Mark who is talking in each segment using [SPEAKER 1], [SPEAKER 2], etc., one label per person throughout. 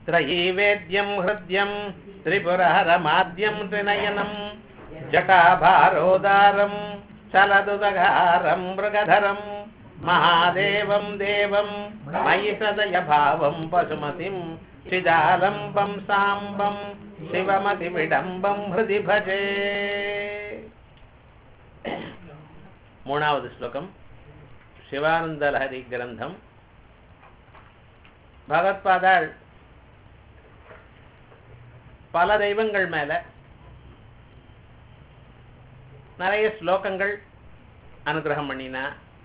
[SPEAKER 1] त्रयीवेद्यं हृद्यं त्रिपुरहरमाद्यं त्रिनयनं जटाभारोदारं चलदुदगारं मृगधरं महादेवं देवं मयि सदयभावं पशुमतिं चिदालम्बं साम्बं शिवमतिविडम्बं हृदि भजे மூணாவது ஸ்லோகம் சிவானந்த லஹரி கிரந்தம் பகவத்பாதாள் பல தெய்வங்கள் மேல நிறைய ஸ்லோகங்கள் அனுகிரகம் பண்ணினா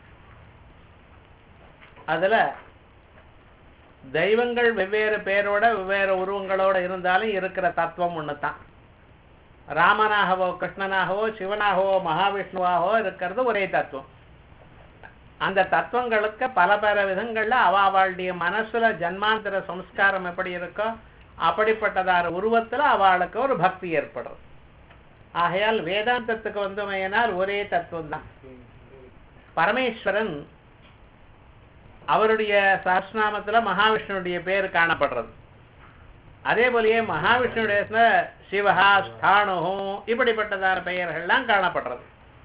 [SPEAKER 1] அதுல தெய்வங்கள் வெவ்வேறு பேரோட வெவ்வேறு உருவங்களோட இருந்தாலும் இருக்கிற தத்துவம் ஒன்று தான் ராமனாகவோ கிருஷ்ணனாகவோ சிவனாகவோ மகாவிஷ்ணுவாகவோ இருக்கிறது ஒரே தத்துவம் அந்த தத்துவங்களுக்கு பல பல விதங்கள்ல அவ அவளுடைய மனசுல ஜன்மாந்தர சம்ஸ்காரம் எப்படி இருக்கோ அப்படிப்பட்டதான உருவத்துல அவளுக்கு ஒரு பக்தி ஏற்படும் ஆகையால் வேதாந்தத்துக்கு வந்தமையினால் ஒரே தத்துவம் தான் பரமேஸ்வரன் அவருடைய சஹஸ்நாமத்துல மகாவிஷ்ணுடைய பேர் காணப்படுறது அதே போலயே மகாவிஷ்ணுடைய சிவஹா ஸ்தானு இப்படிப்பட்டதான பெயர்கள்லாம் காணப்படுறது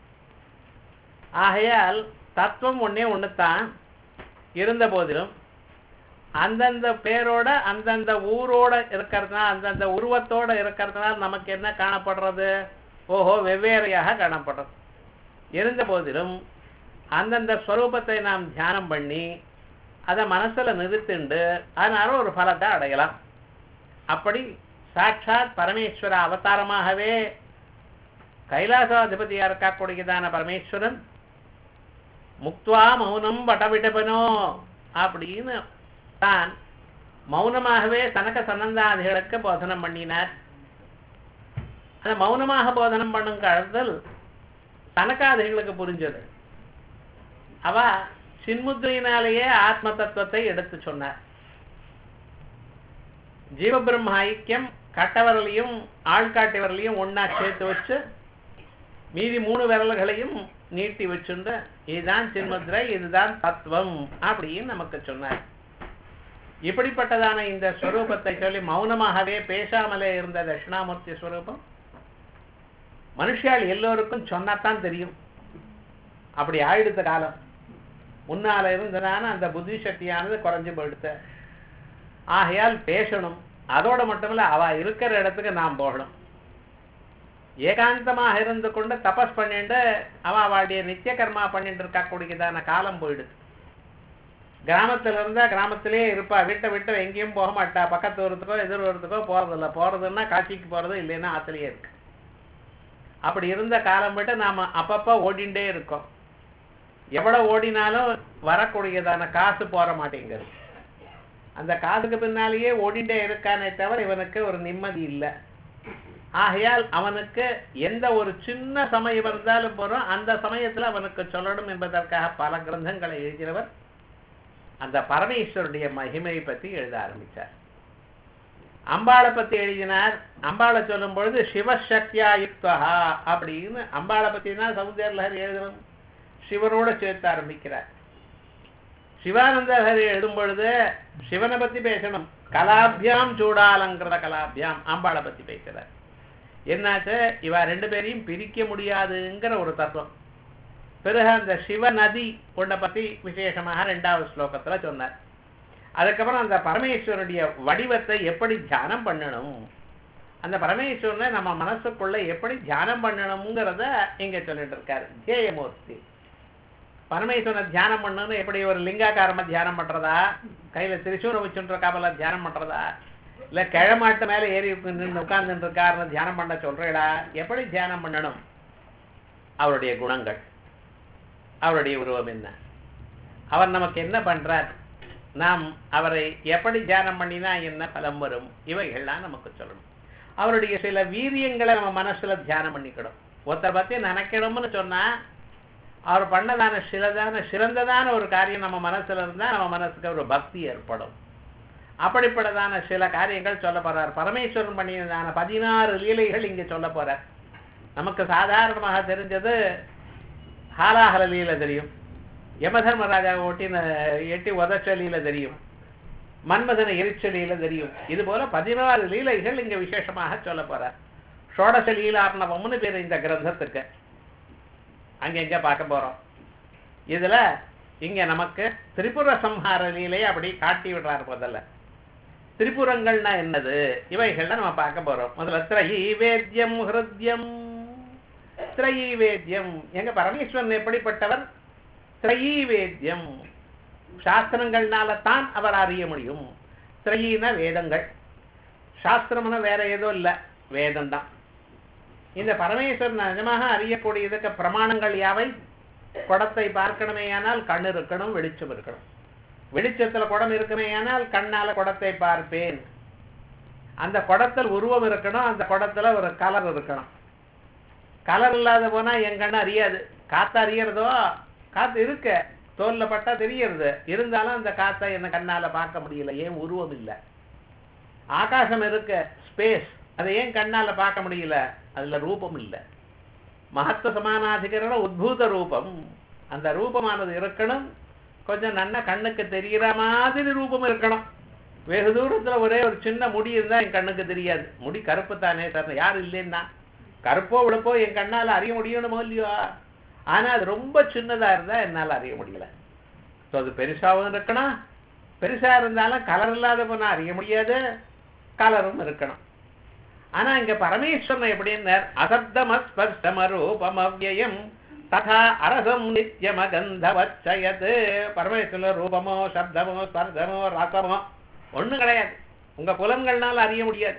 [SPEAKER 1] ஆகையால் தத்துவம் ஒன்னே ஒண்ணுதான் இருந்த போதிலும் அந்தந்த பேரோட அந்தந்த ஊரோட இருக்கிறதுனால அந்தந்த உருவத்தோட இருக்கிறதுனால நமக்கு என்ன காணப்படுறது ஓஹோ வெவ்வேறையாக காணப்படுறது இருந்த போதிலும் அந்தந்த ஸ்வரூபத்தை நாம் தியானம் பண்ணி அதை மனசுல நிறுத்திண்டு அதனால ஒரு பலத்தை அடையலாம் அப்படி சாட்சாத் பரமேஸ்வர அவதாரமாகவே கைலாசாதிபதியா இருக்கக்கூடியதான பரமேஸ்வரன் முக்துவா மௌனம் வடவிடபனோ அப்படின்னு தான் மௌனமாகவே சனக சனந்தாதிகளுக்கு போதனம் பண்ணினார் அந்த மௌனமாக போதனம் பண்ணும் காலத்தில் சனகாதிகளுக்கு புரிஞ்சது அவ சின்முத்திரையினாலேயே ஆத்ம தத்துவத்தை எடுத்து சொன்னார் ஜீவபிரம்ம ஐக்கியம் கட்டவரலையும் ஆள்காட்டி விரலையும் ஒன்னா சேர்த்து வச்சு மீதி மூணு விரல்களையும் நீட்டி வச்சுண்டு இதுதான் சின்முத்திரை இதுதான் தத்துவம் அப்படின்னு நமக்கு சொன்னார் இப்படிப்பட்டதான இந்த ஸ்வரூபத்தை சொல்லி மௌனமாகவே பேசாமலே இருந்த தட்சிணாமூர்த்தி ஸ்வரூபம் மனுஷால் எல்லோருக்கும் சொன்னாத்தான் தெரியும் அப்படி ஆயிடுத்த காலம் முன்னால இருந்ததான அந்த புத்தி சக்தியானது குறைஞ்சு போயிடுத்த ஆகையால் பேசணும் அதோட மட்டுமில்ல அவ இருக்கிற இடத்துக்கு நாம் போகணும் ஏகாந்தமாக இருந்து கொண்டு தபஸ் பண்ணிட்டு அவ அவளுடைய நித்திய கர்மா பண்ணிட்டு இருக்கக்கூடியதான காலம் போயிடுது கிராமத்துல இருந்தா கிராமத்திலே இருப்பா வீட்டை விட்டு எங்கேயும் போக மாட்டா பக்கத்து ஊரத்துக்கோ எதிர் ஊரத்துக்கோ போறதில்ல போறதுன்னா காட்சிக்கு போறது இல்லைன்னா ஆத்திலேயே இருக்கு அப்படி இருந்த காலம் விட்டு நாம அப்பப்ப ஓடிண்டே இருக்கோம் எவ்வளவு ஓடினாலும் வரக்கூடியதான காசு போற மாட்டேங்குது அந்த காசுக்கு பின்னாலேயே ஓடிண்டே இருக்கானே தவிர இவனுக்கு ஒரு நிம்மதி இல்லை ஆகையால் அவனுக்கு எந்த ஒரு சின்ன சமயம் இருந்தாலும் போறோம் அந்த சமயத்துல அவனுக்கு சொல்லணும் என்பதற்காக பல கிரந்தங்களை எழுதினவர் அந்த பரமேஸ்வருடைய மகிமை பத்தி எழுத ஆரம்பிச்சார் அம்பாளை பத்தி எழுதினார் அம்பாளை சொல்லும் பொழுது சிவசக்தியா யுக்தா அப்படின்னு அம்பாளை பத்தினா சமுதிர லஹரி எழுதணும் சிவனோட சேர்த்து ஆரம்பிக்கிறார் சிவானந்த ஹரி எழுதும் பொழுது சிவனை பத்தி பேசணும் கலாபியாம் சூடாலங்கிற கலாபியாம் அம்பாளை பத்தி பேசுறார் என்னாச்சு இவ ரெண்டு பேரையும் பிரிக்க முடியாதுங்கிற ஒரு தத்துவம் பிறகு அந்த சிவ நதி ஒன்றை பத்தி விசேஷமாக ரெண்டாவது ஸ்லோகத்துல சொன்னார் அதுக்கப்புறம் அந்த பரமேஸ்வரனுடைய வடிவத்தை எப்படி தியானம் பண்ணணும் அந்த பரமேஸ்வரனை நம்ம மனசுக்குள்ள எப்படி தியானம் பண்ணணுங்கிறத இங்க சொல்லிட்டு இருக்காரு ஜேயமூர்த்தி பரமேஸ்வரனை தியானம் பண்ணணும்னு எப்படி ஒரு லிங்காக்காரமா தியானம் பண்றதா கையில திரிசூரம் வச்சுட்டு இருக்காமல தியானம் பண்றதா இல்ல கிழமாட்டு மேல ஏறி நின்று உட்கார்ந்துட்டு இருக்காருன்னு தியானம் பண்ண சொல்றீடா எப்படி தியானம் பண்ணணும் அவருடைய குணங்கள் அவருடைய உருவம் என்ன அவர் நமக்கு என்ன பண்றார் நாம் அவரை எப்படி தியானம் பண்ணினா என்ன பலம் வரும் இவைகள்லாம் நமக்கு சொல்லணும் அவருடைய சில வீரியங்களை நம்ம மனசுல தியானம் பண்ணிக்கணும் ஒருத்தரை பத்தி நினைக்கணும்னு சொன்னா அவர் பண்ணதான சிலதான சிறந்ததான ஒரு காரியம் நம்ம மனசுல இருந்தா நம்ம மனசுக்கு ஒரு பக்தி ஏற்படும் அப்படிப்பட்டதான சில காரியங்கள் சொல்ல போறார் பரமேஸ்வரன் பண்ணியதான பதினாறு லீலைகள் இங்க சொல்ல போறார் நமக்கு சாதாரணமாக தெரிஞ்சது ஹாலாஹல லீலை தெரியும் யமதர்மராஜா ஒட்டி எட்டி உதச்சலியில தெரியும் மன்மதன எரிச்ச லீலை தெரியும் இது போல பதினாறு லீலைகள் இங்க விசேஷமாக சொல்ல போறார் ஷோடச லீலார்ணவம்னு பேர் இந்த கிரந்தத்துக்கு அங்க எங்க பார்க்க போறோம் இதுல இங்க நமக்கு திரிபுர சம்ஹார லீலையை அப்படி காட்டி விடுறாரு முதல்ல திரிபுரங்கள்னா என்னது இவைகள்ல நம்ம பார்க்க போறோம் முதல்ல திரையி வேத்யம் ஹிருத்யம் திரையி வேத்யம் எங்க பரமேஸ்வரன் எப்படிப்பட்டவர் திரையி வேத்யம் சாஸ்திரங்கள்னால தான் அவர் அறிய முடியும் திரையின வேதங்கள் சாஸ்திரம்னா வேற ஏதோ இல்லை வேதம் தான் இந்த பரமேஸ்வரன் நிஜமாக அறியக்கூடியதுக்கு பிரமாணங்கள் யாவை குடத்தை பார்க்கணுமேயானால் கண் இருக்கணும் வெளிச்சம் இருக்கணும் வெளிச்சத்துல குடம் இருக்குமேயானால் கண்ணால குடத்தை பார்ப்பேன் அந்த குடத்தில் உருவம் இருக்கணும் அந்த குடத்துல ஒரு கலர் இருக்கணும் கலர் இல்லாத போனா என் கண்ணு அறியாது காத்து அறியறதோ காத்து இருக்க தோல்ல பட்டா தெரியறது இருந்தாலும் அந்த காத்தை என்ன கண்ணால பார்க்க முடியல ஏன் உருவம் இல்லை ஆகாசம் இருக்க ஸ்பேஸ் அதை ஏன் கண்ணால பார்க்க முடியல அதுல ரூபம் இல்லை மகத்துவ சமானாதிகரண உத்பூத ரூபம் அந்த ரூபமானது இருக்கணும் கொஞ்சம் நன்னா கண்ணுக்கு தெரிகிற மாதிரி ரூபம் இருக்கணும் வெகு தூரத்துல ஒரே ஒரு சின்ன முடி இருந்தா என் கண்ணுக்கு தெரியாது முடி கருப்பு தானே சார் யார் இல்லைன்னா கருப்போ விழுப்போ என் கண்ணால அறிய முடியணுமோ இல்லையோ ஆனா அது ரொம்ப சின்னதா இருந்தா என்னால அறிய முடியல ஸோ அது பெருசாவும் இருக்கணும் பெருசா இருந்தாலும் கலர் இல்லாத போனா அறிய முடியாது கலரும் இருக்கணும் ஆனா இங்க பரமேஸ்வரன் எப்படின்னார் அசப்தமஸ்பர்ஷமரூபம் அவ்வயம் ததா அரசம் நித்தியமகந்தவச்சயத் பரமேஸ்வரன் ரூபமோ சப்தமோ ஸ்பர்தமோ ரசமோ ஒண்ணும் கிடையாது உங்க புலன்கள்னால அறிய முடியாது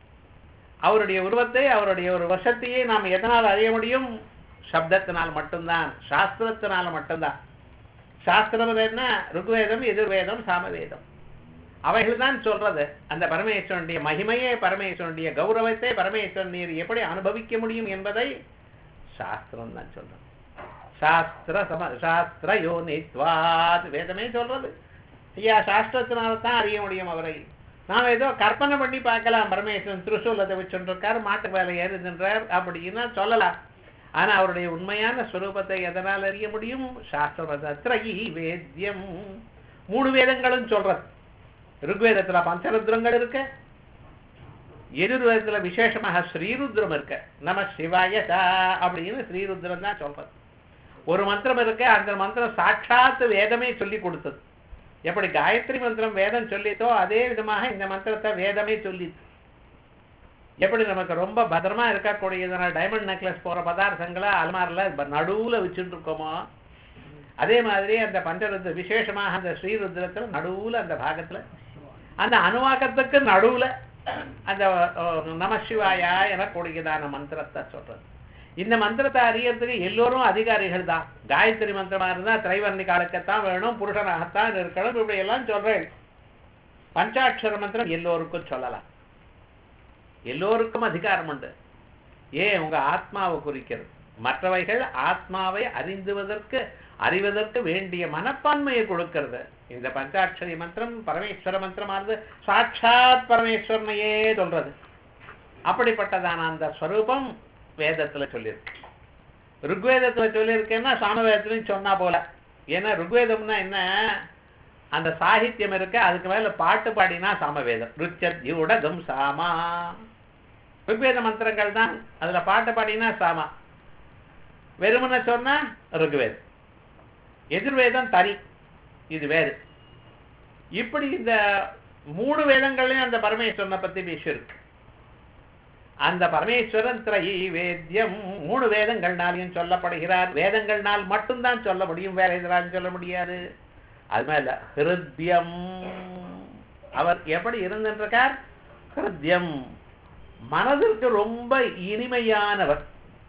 [SPEAKER 1] அவருடைய உருவத்தை அவருடைய ஒரு வருஷத்தையே நாம் எதனால் அறிய முடியும் சப்தத்தினால் மட்டும்தான் சாஸ்திரத்தினால மட்டும்தான் சாஸ்திரம் என்ன ருக்வேதம் எதிர்வேதம் சாமவேதம் அவைகள் தான் சொல்றது அந்த பரமேஸ்வரனுடைய மகிமையை பரமேஸ்வரனுடைய கௌரவத்தை பரமேஸ்வரன் நீர் எப்படி அனுபவிக்க முடியும் என்பதை சாஸ்திரம் தான் சொல்றது சாஸ்திர சம சாஸ்திர யோனித்வாத் வேதமே சொல்றது ஐயா சாஸ்திரத்தினால தான் அறிய முடியும் அவரை நாம் ஏதோ கற்பனை பண்ணி பார்க்கலாம் பரமேஸ்வரன் திருசூலத்தை வச்சுருக்கார் மாட்டு வேலை ஏறுகின்றார் அப்படின்னு சொல்லலாம் ஆனா அவருடைய உண்மையான ஸ்வரூபத்தை எதனால் அறிய முடியும் சாஸ்திரமதி வேத்தியம் மூணு வேதங்களும் சொல்றது ருக்வேதத்துல பஞ்சருத்ரங்கள் இருக்கு எதிர்வேதத்துல விசேஷமாக ஸ்ரீருத்ரம் இருக்கு நம சிவாயசா அப்படின்னு ஸ்ரீருத்ரம் தான் சொல்றது ஒரு மந்திரம் இருக்கு அந்த மந்திரம் சாட்சாத் வேதமே சொல்லி கொடுத்தது எப்படி காயத்ரி மந்திரம் வேதம் சொல்லித்தோ அதே விதமாக இந்த மந்திரத்தை வேதமே சொல்லிது எப்படி நமக்கு ரொம்ப பத்திரமா இருக்கக்கூடியதான டைமண்ட் நெக்லஸ் போற பதார்த்தங்களை அல்மாரில் நடுவுல வச்சுட்டு இருக்கோமோ அதே மாதிரி அந்த பஞ்சருத்ர விசேஷமாக அந்த ஸ்ரீருத்ரத்துல நடுவுல அந்த பாகத்துல அந்த அணுவாக்கத்துக்கு நடுவுல அந்த நமசிவாயா எனக்கூடியதான மந்திரத்தை சொல்றது இந்த மந்திரத்தை அறியறதுக்கு எல்லோரும் அதிகாரிகள் தான் காயத்ரி மந்திரமா இருந்தா திரைவர்ணிகாலுக்குத்தான் வேணும் புருஷனாகத்தான் இருக்கணும் இப்படி எல்லாம் சொல்றேன் பஞ்சாட்சர மந்திரம் எல்லோருக்கும் சொல்லலாம் எல்லோருக்கும் அதிகாரம் உண்டு ஏன் உங்க ஆத்மாவை குறிக்கிறது மற்றவைகள் ஆத்மாவை அறிந்துவதற்கு அறிவதற்கு வேண்டிய மனப்பான்மையை கொடுக்கிறது இந்த பஞ்சாட்சரி மந்திரம் பரமேஸ்வர மந்திரமானது சாட்சாத் பரமேஸ்வரனையே சொல்றது அப்படிப்பட்டதான அந்த ஸ்வரூபம் வேதத்துல சொல்லியிருக்கு ருக்வேதத்துல சொல்லியிருக்கேன்னா சாமவேதத்துலையும் சொன்னா போல ஏன்னா ருக்வேதம்னா என்ன அந்த சாகித்யம் இருக்கு அதுக்கு மேல பாட்டு பாடினா சாமவேதம் ருச்சத்யூடகம் சாமா ருக்வேத மந்திரங்கள் தான் அதுல பாட்டு பாடினா சாமா வெறுமனை சொன்னா ருக்வேதம் எதிர்வேதம் தனி இது வேறு இப்படி இந்த மூணு வேதங்களையும் அந்த பரமேஸ்வரனை பத்தி பேசியிருக்கு அந்த பரமேஸ்வரன் திரை வேத்தியம் மூணு வேதங்கள்னாலையும் சொல்லப்படுகிறார் வேதங்கள்னால் மட்டும்தான் சொல்ல முடியும் வேற எதிராலும் சொல்ல முடியாது அது மேல ஹிருத்யம் அவர் எப்படி இருந்திருக்கார் ஹிருத்யம் மனதிற்கு ரொம்ப இனிமையானவர்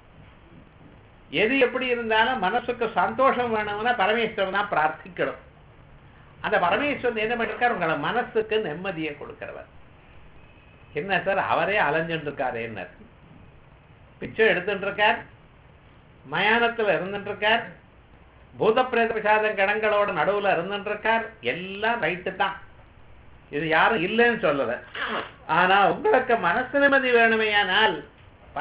[SPEAKER 1] எது எப்படி இருந்தாலும் மனசுக்கு சந்தோஷம் வேணும்னா பரமேஸ்வரன் தான் பிரார்த்திக்கணும் அந்த பரமேஸ்வரன் என்ன பண்ணிருக்கார் உங்களை மனசுக்கு நிம்மதியை கொடுக்கிறவர் என்ன சார் அவரே அலைஞ்சுட்டு இருக்காரு என்ன பிச்சை எடுத்துட்டு இருக்கார் மயானத்துல இருந்துட்டு இருக்கார் பூத பிரேத பிசாதம் கணங்களோட நடுவுல இருந்துட்டு இருக்கார் எல்லாம் ரைட்டு தான் இது யாரும் இல்லைன்னு சொல்லல ஆனா உங்களுக்கு மனசு நிம்மதி வேணுமையானால்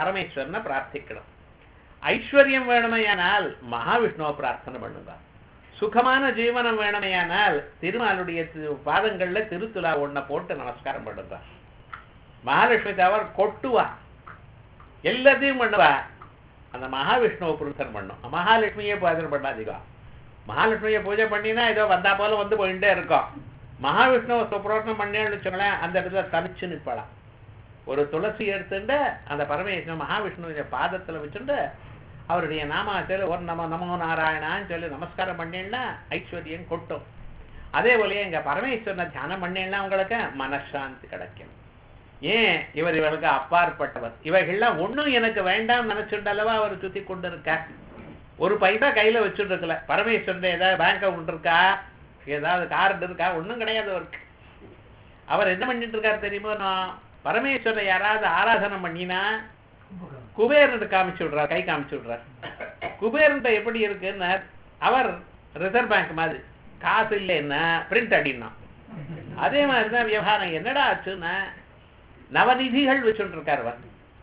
[SPEAKER 1] பரமேஸ்வரனை பிரார்த்திக்கணும் ஐஸ்வர்யம் வேணுமையானால் மகாவிஷ்ணுவை பிரார்த்தனை பண்ணுங்க சுகமான ஜீவனம் வேணுமையானால் திருமாலுடைய தி- பாதங்கள்ல திருத்துலா ஒன்ன போட்டு நமஸ்காரம் பண்ணுறா மகாலட்சுமி தவிர கொட்டுவா எல்லாத்தையும் பண்ணுவா அந்த மகாவிஷ்ணுவை புருஷன் பண்ணும் மகாலட்சுமியை பூஜை பண்ணாதீங்க மகாலட்சுமியை பூஜை பண்ணினா ஏதோ வந்தா போல வந்து போயிட்டே இருக்கும் மகாவிஷ்ணுவை சுப்ரோஷனம் பண்ணேன்னு வச்சுங்களேன் அந்த இடத்துல தனிச்சு நிற்பாளாம் ஒரு துளசி எடுத்துட்டு அந்த பரமேஸ்வரன் மகாவிஷ்ணுவிய பாதத்துல வச்சுட்டு அவருடைய நாமாச்சல ஒரு நம நமோ நாராயணான்னு சொல்லி நமஸ்காரம் பண்ணேன்னா ஐஸ்வர்யம் கொட்டும் அதே போலயே இங்க பரமேஸ்வரனை தியானம் பண்ணேன்னா உங்களுக்கு மனசாந்தி கிடைக்கும் ஏன் இவர் இவருக்கு அப்பாற்பட்டவர் இவைகள்லாம் ஒண்ணும் எனக்கு வேண்டாம் நினைச்சுட்டு அல்லவா அவர் சுத்தி கொண்டு இருக்கார் ஒரு பைசா கையில வச்சுட்டு இருக்கல பரமேஸ்வரன் ஏதாவது பேங்க் அக்கௌண்ட் இருக்கா ஏதாவது கார்டு இருக்கா ஒண்ணும் கிடையாது அவருக்கு அவர் என்ன பண்ணிட்டு இருக்காரு தெரியுமோ நான் பரமேஸ்வரனை யாராவது ஆராதனை பண்ணினா குபேரனுக்கு காமிச்சு விடுறார் கை காமிச்சு விடுறார் குபேரன்ட்ட எப்படி இருக்குன்னு அவர் ரிசர்வ் பேங்க் மாதிரி காசு இல்லைன்னா பிரிண்ட் அடினா அதே மாதிரி தான் விவகாரம் என்னடா ஆச்சுன்னா நவநிதிகள் வச்சுட்டு இருக்காரு அவர்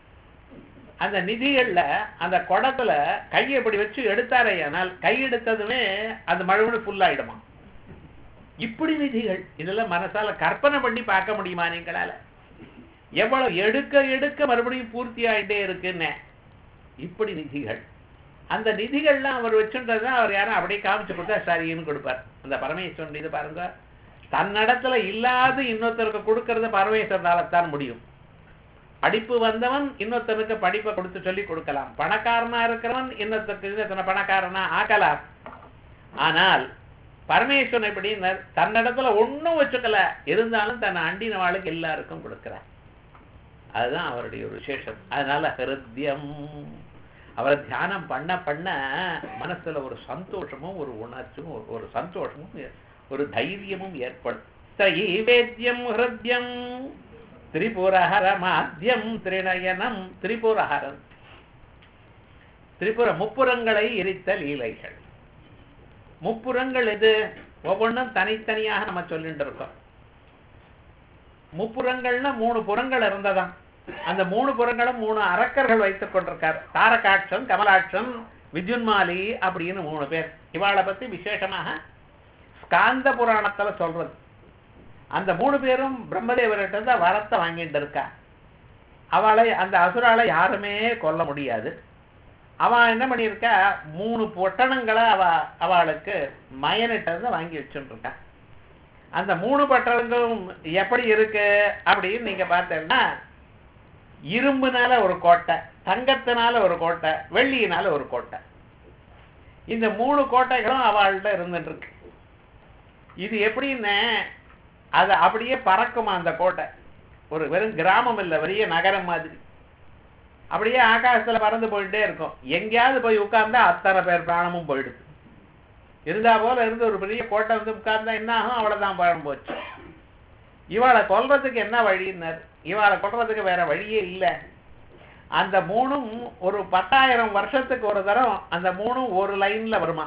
[SPEAKER 1] அந்த நிதிகள்ல அந்த குடத்துல கையை இப்படி வச்சு எடுத்தாரையானால் கை எடுத்ததுமே அந்த மழுவுன்னு ஃபுல் ஆயிடுமா இப்படி நிதிகள் இதெல்லாம் மனசால கற்பனை பண்ணி பார்க்க முடியுமா நீங்களால எவ்வளவு எடுக்க எடுக்க மறுபடியும் பூர்த்தி ஆயிட்டே இருக்குன்னு இப்படி நிதிகள் அந்த நிதிகள்லாம் அவர் வச்சுன்றது அவர் யாரும் அப்படியே காமிச்சு கொடுத்தா சரின்னு கொடுப்பார் அந்த பரமேஸ்வரன் இது பாருங்க தன்னிடத்துல இல்லாத இன்னொருத்தருக்கு கொடுக்கறது பரமேஸ்வரனால தான் முடியும் படிப்பு வந்தவன் இன்னொருத்தனுக்கு படிப்பை கொடுத்து சொல்லி கொடுக்கலாம் பணக்காரனா இருக்கிறவன் இன்னொருத்தருக்கு இன்னொருத்தனை பணக்காரனா ஆக்கலாம் ஆனால் பரமேஸ்வரன் எப்படின்னு தன்னிடத்துல ஒண்ணும் வச்சுக்கல இருந்தாலும் தன்னை அண்டின வாழ்க்கை எல்லாருக்கும் கொடுக்கிறார் அதுதான் அவருடைய ஒரு விசேஷம் அதனால ஹிருத்யம் அவரை தியானம் பண்ண பண்ண மனசுல ஒரு சந்தோஷமும் ஒரு உணர்ச்சியும் ஒரு- ஒரு சந்தோஷமும் ஏ- ஒரு தைரியமும் ஏற்படும் தைவேத்தியம் ஹிருத்யம் திரிபுரஹர மாத்தியம் திரிநயனம் திரிபுரஹரம் திரிபுர முப்புறங்களை எரித்த லீலைகள் முப்புறங்கள் எது ஒவ்வொன்றும் தனித்தனியாக நம்ம சொல்லிட்டு இருக்கோம் முப்புறங்கள்னா மூணு புறங்கள் இருந்ததாம் அந்த மூணு புறங்களும் மூணு அரக்கர்கள் வைத்துக் கொண்டிருக்கார் தாரகாட்சம் கமலாட்சம் வித்யுன்மாலி அப்படின்னு மூணு பேர் இவாளை பத்தி விசேஷமாக ஸ்காந்த புராணத்துல சொல்றது அந்த மூணு பேரும் பிரம்மதேவர்கிட்ட இருந்து வரத்தை வாங்கிட்டு இருக்கா அவளை அந்த அசுராலை யாருமே கொல்ல முடியாது அவ என்ன பண்ணியிருக்கா மூணு பொட்டணங்களை அவ அவளுக்கு மயனிட்ட இருந்து வாங்கி வச்சுட்டு இருக்கா அந்த மூணு பட்டணங்களும் எப்படி இருக்கு அப்படின்னு நீங்க பார்த்தீங்கன்னா இரும்புனால ஒரு கோட்டை தங்கத்தினால ஒரு கோட்டை வெள்ளியினால ஒரு கோட்டை இந்த மூணு கோட்டைகளும் அவள்கிட்ட இருந்துட்டு இருக்கு இது எப்படின்னு அது அப்படியே பறக்குமா அந்த கோட்டை ஒரு வெறும் கிராமம் இல்லை பெரிய நகரம் மாதிரி அப்படியே ஆகாசத்துல பறந்து போயிட்டே இருக்கும் எங்கேயாவது போய் உட்கார்ந்தா அத்தனை பேர் பிராணமும் போயிடுது இருந்தா போல இருந்து ஒரு பெரிய கோட்டை வந்து உட்கார்ந்தா என்ன ஆகும் அவ்வளவுதான் பழம் போச்சு இவாளை கொல்றதுக்கு என்ன வழின்னார் இவாளை கொல்றதுக்கு வேற வழியே இல்லை அந்த மூணும் ஒரு பத்தாயிரம் வருஷத்துக்கு ஒரு தரம் அந்த மூணும் ஒரு லைன்ல வருமா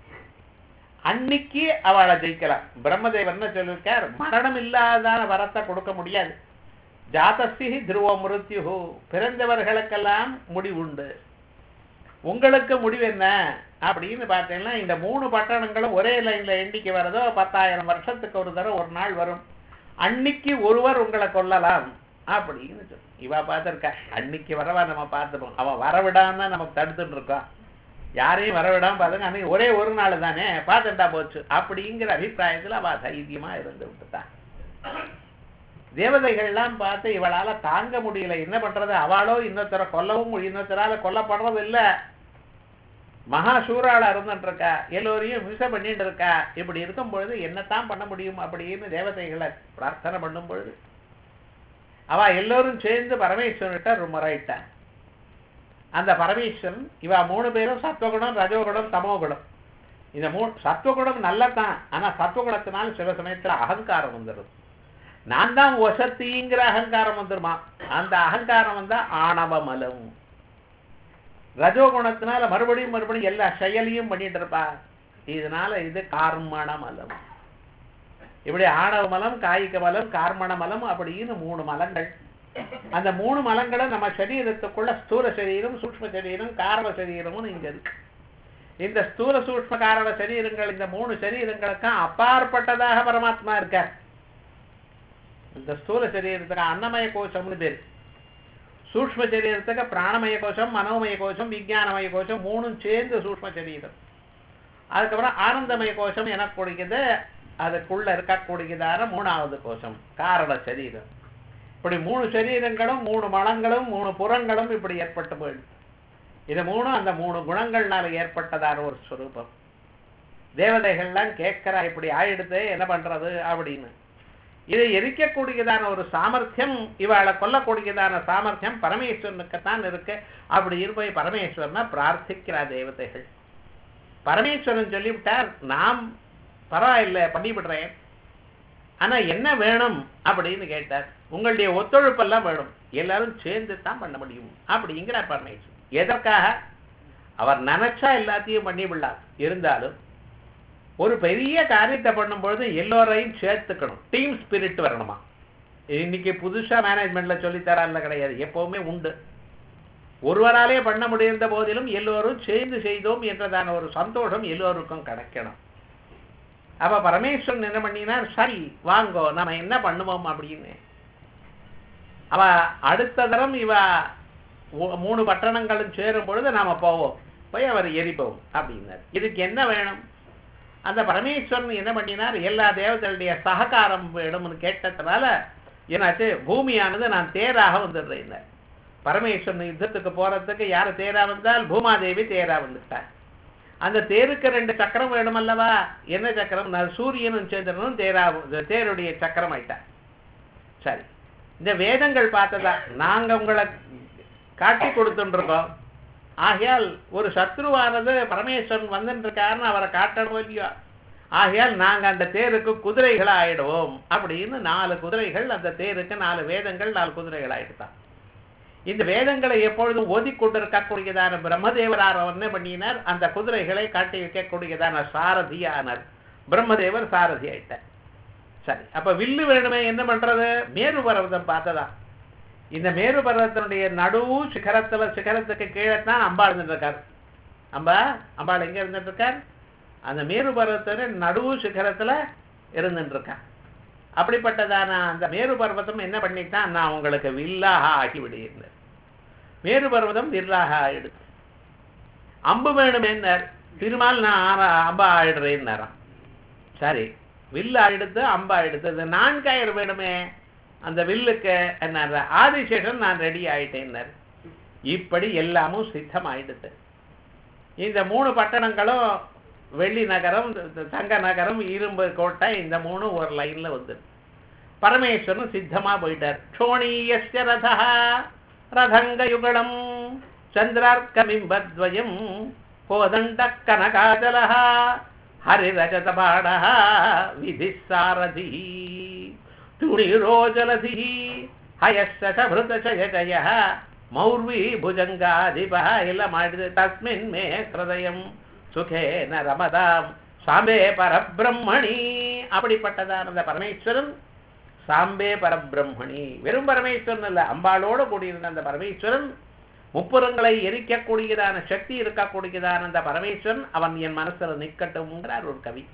[SPEAKER 1] அன்னைக்கு அவளை ஜெயிக்கலாம் பிரம்மதேவன் சொல்லியிருக்கார் மரணம் இல்லாதான வரத்தை கொடுக்க முடியாது ஜாதஸ்தி துருவ மிருத்யு பிறந்தவர்களுக்கெல்லாம் முடிவுண்டு உங்களுக்கு முடிவு என்ன அப்படின்னு பார்த்தீங்கன்னா இந்த மூணு பட்டணங்களும் ஒரே லைன்ல எண்ணிக்கை வரதோ பத்தாயிரம் வருஷத்துக்கு ஒரு தடவை ஒரு நாள் வரும் அன்னைக்கு ஒருவர் உங்களை கொல்லலாம் அப்படின்னு சொல்லு இவ பார்த்திருக்கா அன்னைக்கு வரவா நம்ம பார்த்துப்போம் அவன் வரவிடாம தான் நமக்கு தடுத்துட்டு இருக்கோம் யாரையும் வரவிடாம பார்த்துங்க அன்னைக்கு ஒரே ஒரு நாள் தானே பார்த்துட்டா போச்சு அப்படிங்கிற அபிப்பிராயத்துல அவ தைரியமா இருந்து விட்டுட்டான் தேவதைகள்லாம் பார்த்து இவளால தாங்க முடியல என்ன பண்றது அவளோ இன்னொருத்தரை கொல்லவும் முடியும் இன்னொருத்தரால கொல்லப்படுறது இல்ல மகா சூறாளா இருந்துட்டு இருக்கா எல்லோரையும் மிச பண்ணிட்டு இருக்கா இப்படி இருக்கும் பொழுது என்னத்தான் பண்ண முடியும் அப்படின்னு தேவதைகளை பிரார்த்தனை பண்ணும் பொழுது அவ எல்லோரும் சேர்ந்து பரமேஸ்வரன்கிட்ட ரொம்ப முறையிட்டா அந்த பரமேஸ்வரன் இவ மூணு பேரும் சத்வகுணம் ரஜோகுணம் தமோகுணம் இந்த மூணு சத்வகுணம் நல்லதான் ஆனா சத்வகுணத்தினால சில சமயத்துல அகங்காரம் வந்துடும் நான் தான் வசத்திங்கிற அகங்காரம் வந்துருமா அந்த அகங்காரம் வந்தா ஆணவ மலம் ரஜோகுணத்தினால மறுபடியும் மறுபடியும் எல்லா செயலையும் பண்ணிட்டு இருப்பா இதனால இது கார்மண மலம் இப்படி ஆணவ மலம் காய்க மலம் கார்மண மலம் அப்படின்னு மூணு மலங்கள் அந்த மூணு மலங்களும் நம்ம சரீரத்துக்குள்ள ஸ்தூல சரீரம் சூக்ம சரீரம் காரண சரீரமும் இங்க இருக்கு இந்த ஸ்தூல சூக்ம காரண சரீரங்கள் இந்த மூணு சரீரங்களுக்கும் அப்பாற்பட்டதாக பரமாத்மா இருக்கார் இந்த ஸ்தூல சரீரத்துக்கு அன்னமய கோஷம்னு பேர் சூக்ம சரீரத்துக்கு பிராணமய கோஷம் மனோமய கோஷம் விஞ்ஞானமய கோஷம் மூணும் சேர்ந்து சூக்ம சரீரம் அதுக்கப்புறம் ஆனந்தமய கோஷம் எனக்கூடியது அதுக்குள்ள இருக்கக்கூடியதான மூணாவது கோஷம் காரண சரீரம் இப்படி மூணு சரீரங்களும் மூணு மனங்களும் மூணு புறங்களும் இப்படி ஏற்பட்டு போயிடுது இது மூணும் அந்த மூணு குணங்கள்னால ஏற்பட்டதான ஒரு ஸ்வரூபம் தேவதைகள்லாம் கேட்கிறா இப்படி ஆயிடுது என்ன பண்றது அப்படின்னு இதை எரிக்கக்கூடியதான ஒரு சாமர்த்தியம் இவாளை கொல்லக்கூடியதான சாமர்த்தியம் பரமேஸ்வரனுக்குத்தான் இருக்கு அப்படி இருப்பை பரமேஸ்வரனை பிரார்த்திக்கிறா தேவதைகள் பரமேஸ்வரன் சொல்லிவிட்டார் நாம் பரவாயில்லை பண்ணிவிடுறேன் ஆனா என்ன வேணும் அப்படின்னு கேட்டார் உங்களுடைய ஒத்துழைப்பெல்லாம் வேணும் எல்லாரும் சேர்ந்து தான் பண்ண முடியும் அப்படிங்கிறார் பரமேஸ்வரன் எதற்காக அவர் நினைச்சா எல்லாத்தையும் பண்ணிவிடலாம் இருந்தாலும் ஒரு பெரிய காரியத்தை பண்ணும்பொழுது எல்லோரையும் சேர்த்துக்கணும் டீம் ஸ்பிரிட் வரணுமா இன்னைக்கு புதுசா மேனேஜ்மெண்ட்ல சொல்லித்தரான்ல கிடையாது எப்பவுமே உண்டு ஒருவராலே பண்ண முடிந்த போதிலும் எல்லோரும் சேர்ந்து செய்தோம் என்றதான ஒரு சந்தோஷம் எல்லோருக்கும் கிடைக்கணும் அப்ப பரமேஸ்வரன் என்ன பண்ணினார் சரி வாங்கோ நம்ம என்ன பண்ணுவோம் அப்படின்னு அவ அடுத்த தரம் இவ ஒ- மூணு பட்டணங்களும் சேரும் பொழுது நாம போவோம் போய் அவர் எரிப்போம் அப்படின்னார் இதுக்கு என்ன வேணும் அந்த பரமேஸ்வரன் என்ன பண்ணினார் எல்லா தேவதைகளுடைய சககாரம் வேணும்னு கேட்டதுனால என்னாச்சு பூமியானது நான் தேராக வந்துடுறேன் பரமேஸ்வரன் யுத்தத்துக்கு போறதுக்கு யாரு தேரா வந்தால் பூமாதேவி தேரா வந்துட்டார் அந்த தேருக்கு ரெண்டு சக்கரம் வேணும் அல்லவா என்ன சக்கரம் நான் சூரியனும் சந்திரனும் தேரா தேருடைய சக்கரம் ஆயிட்டார் சரி இந்த வேதங்கள் பார்த்ததா நாங்க உங்களை காட்டி கொடுத்துருக்கோம் ஆகையால் ஒரு சத்ருவானது பரமேஸ்வரன் வந்துட்டு இருக்காருன்னு அவரை காட்டணும் இல்லையோ ஆகையால் நாங்க அந்த தேருக்கு குதிரைகள் ஆயிடுவோம் அப்படின்னு நாலு குதிரைகள் அந்த தேருக்கு நாலு வேதங்கள் நாலு குதிரைகள் ஆயிடுதான் இந்த வேதங்களை எப்பொழுதும் ஓதிக் கொண்டிருக்கக்கூடியதான பிரம்மதேவரார் அவர் என்ன பண்ணினார் அந்த குதிரைகளை காட்டி வைக்கக்கூடியதான சாரதியானார் பிரம்மதேவர் சாரதி ஆயிட்டார் சரி அப்ப வில்லு வேணுமே என்ன பண்றது மேரு பர்வதம் பார்த்ததா இந்த மேரு பர்வதத்தினுடைய நடுவு சிகரத்துல சிகரத்துக்கு கீழே தான் அம்பாள் இருந்துட்டு இருக்கார் அம்பா அம்பாள் எங்க இருந்துட்டு இருக்கார் அந்த மேரு பர்வத்தோட நடுவு சிகரத்துல இருந்துட்டு இருக்கா அப்படிப்பட்டதான அந்த மேரு பர்வதம் என்ன பண்ணிட்டான் நான் உங்களுக்கு வில்லாக ஆக்கி விடுகிறேன் மேரு பர்வதம் வில்லாக ஆயிடுது அம்பு வேணுமேன்னார் திருமால் நான் ஆற- அம்பா ஆயிடுறேன்னாராம் சரி வில்லு ஆயிடுத்து அம்பா ஆயிடுத்து இது நான்காயிரம் வேணுமே அந்த வில்லுக்கு என்ன ஆதிசேஷன் நான் ரெடி ஆயிட்டேன்னார் இப்படி எல்லாமும் சித்தமாயிடுது இந்த மூணு பட்டணங்களும் வெள்ளி நகரம் த- தங்க நகரம் இரும்பு கோட்டை இந்த மூணு ஒரு லைன்ல வந்து பரமேஸ்வரன் சித்தமா போயிட்டார் க்ஷோணீயஸ்ய ரதா ரதங்கயுகலம் சந்திரார்க்கமிம்பத்வயம் கோதண்ட கனகாஜலः ஹரிரஜதபாடः விதிः சாரதி துணிரோஜலதிः ஹயசபிருதச்சயஜயः மௌர்வி ಭುಜಂಗಾಧಿಪಃ ಎಲ್ಲ ಮಾಡಿದೆ ತಸ್ಮಿನ್ ಮೇ ಹೃದಯಂ சுகேன ரமதாம் சாம்பே பரபிரம்மணி அப்படிப்பட்டதான அந்த பரமேஸ்வரன் சாம்பே பரபிரம்மணி வெறும் பரமேஸ்வரன் அல்ல அம்பாளோடு கூடியிருந்த அந்த பரமேஸ்வரன் முப்புறங்களை எரிக்கக்கூடியதான சக்தி இருக்கக்கூடியதான அந்த பரமேஸ்வரன் அவன் என் மனசுல நிக்கட்டும்ங்கிறார் ஒரு கவி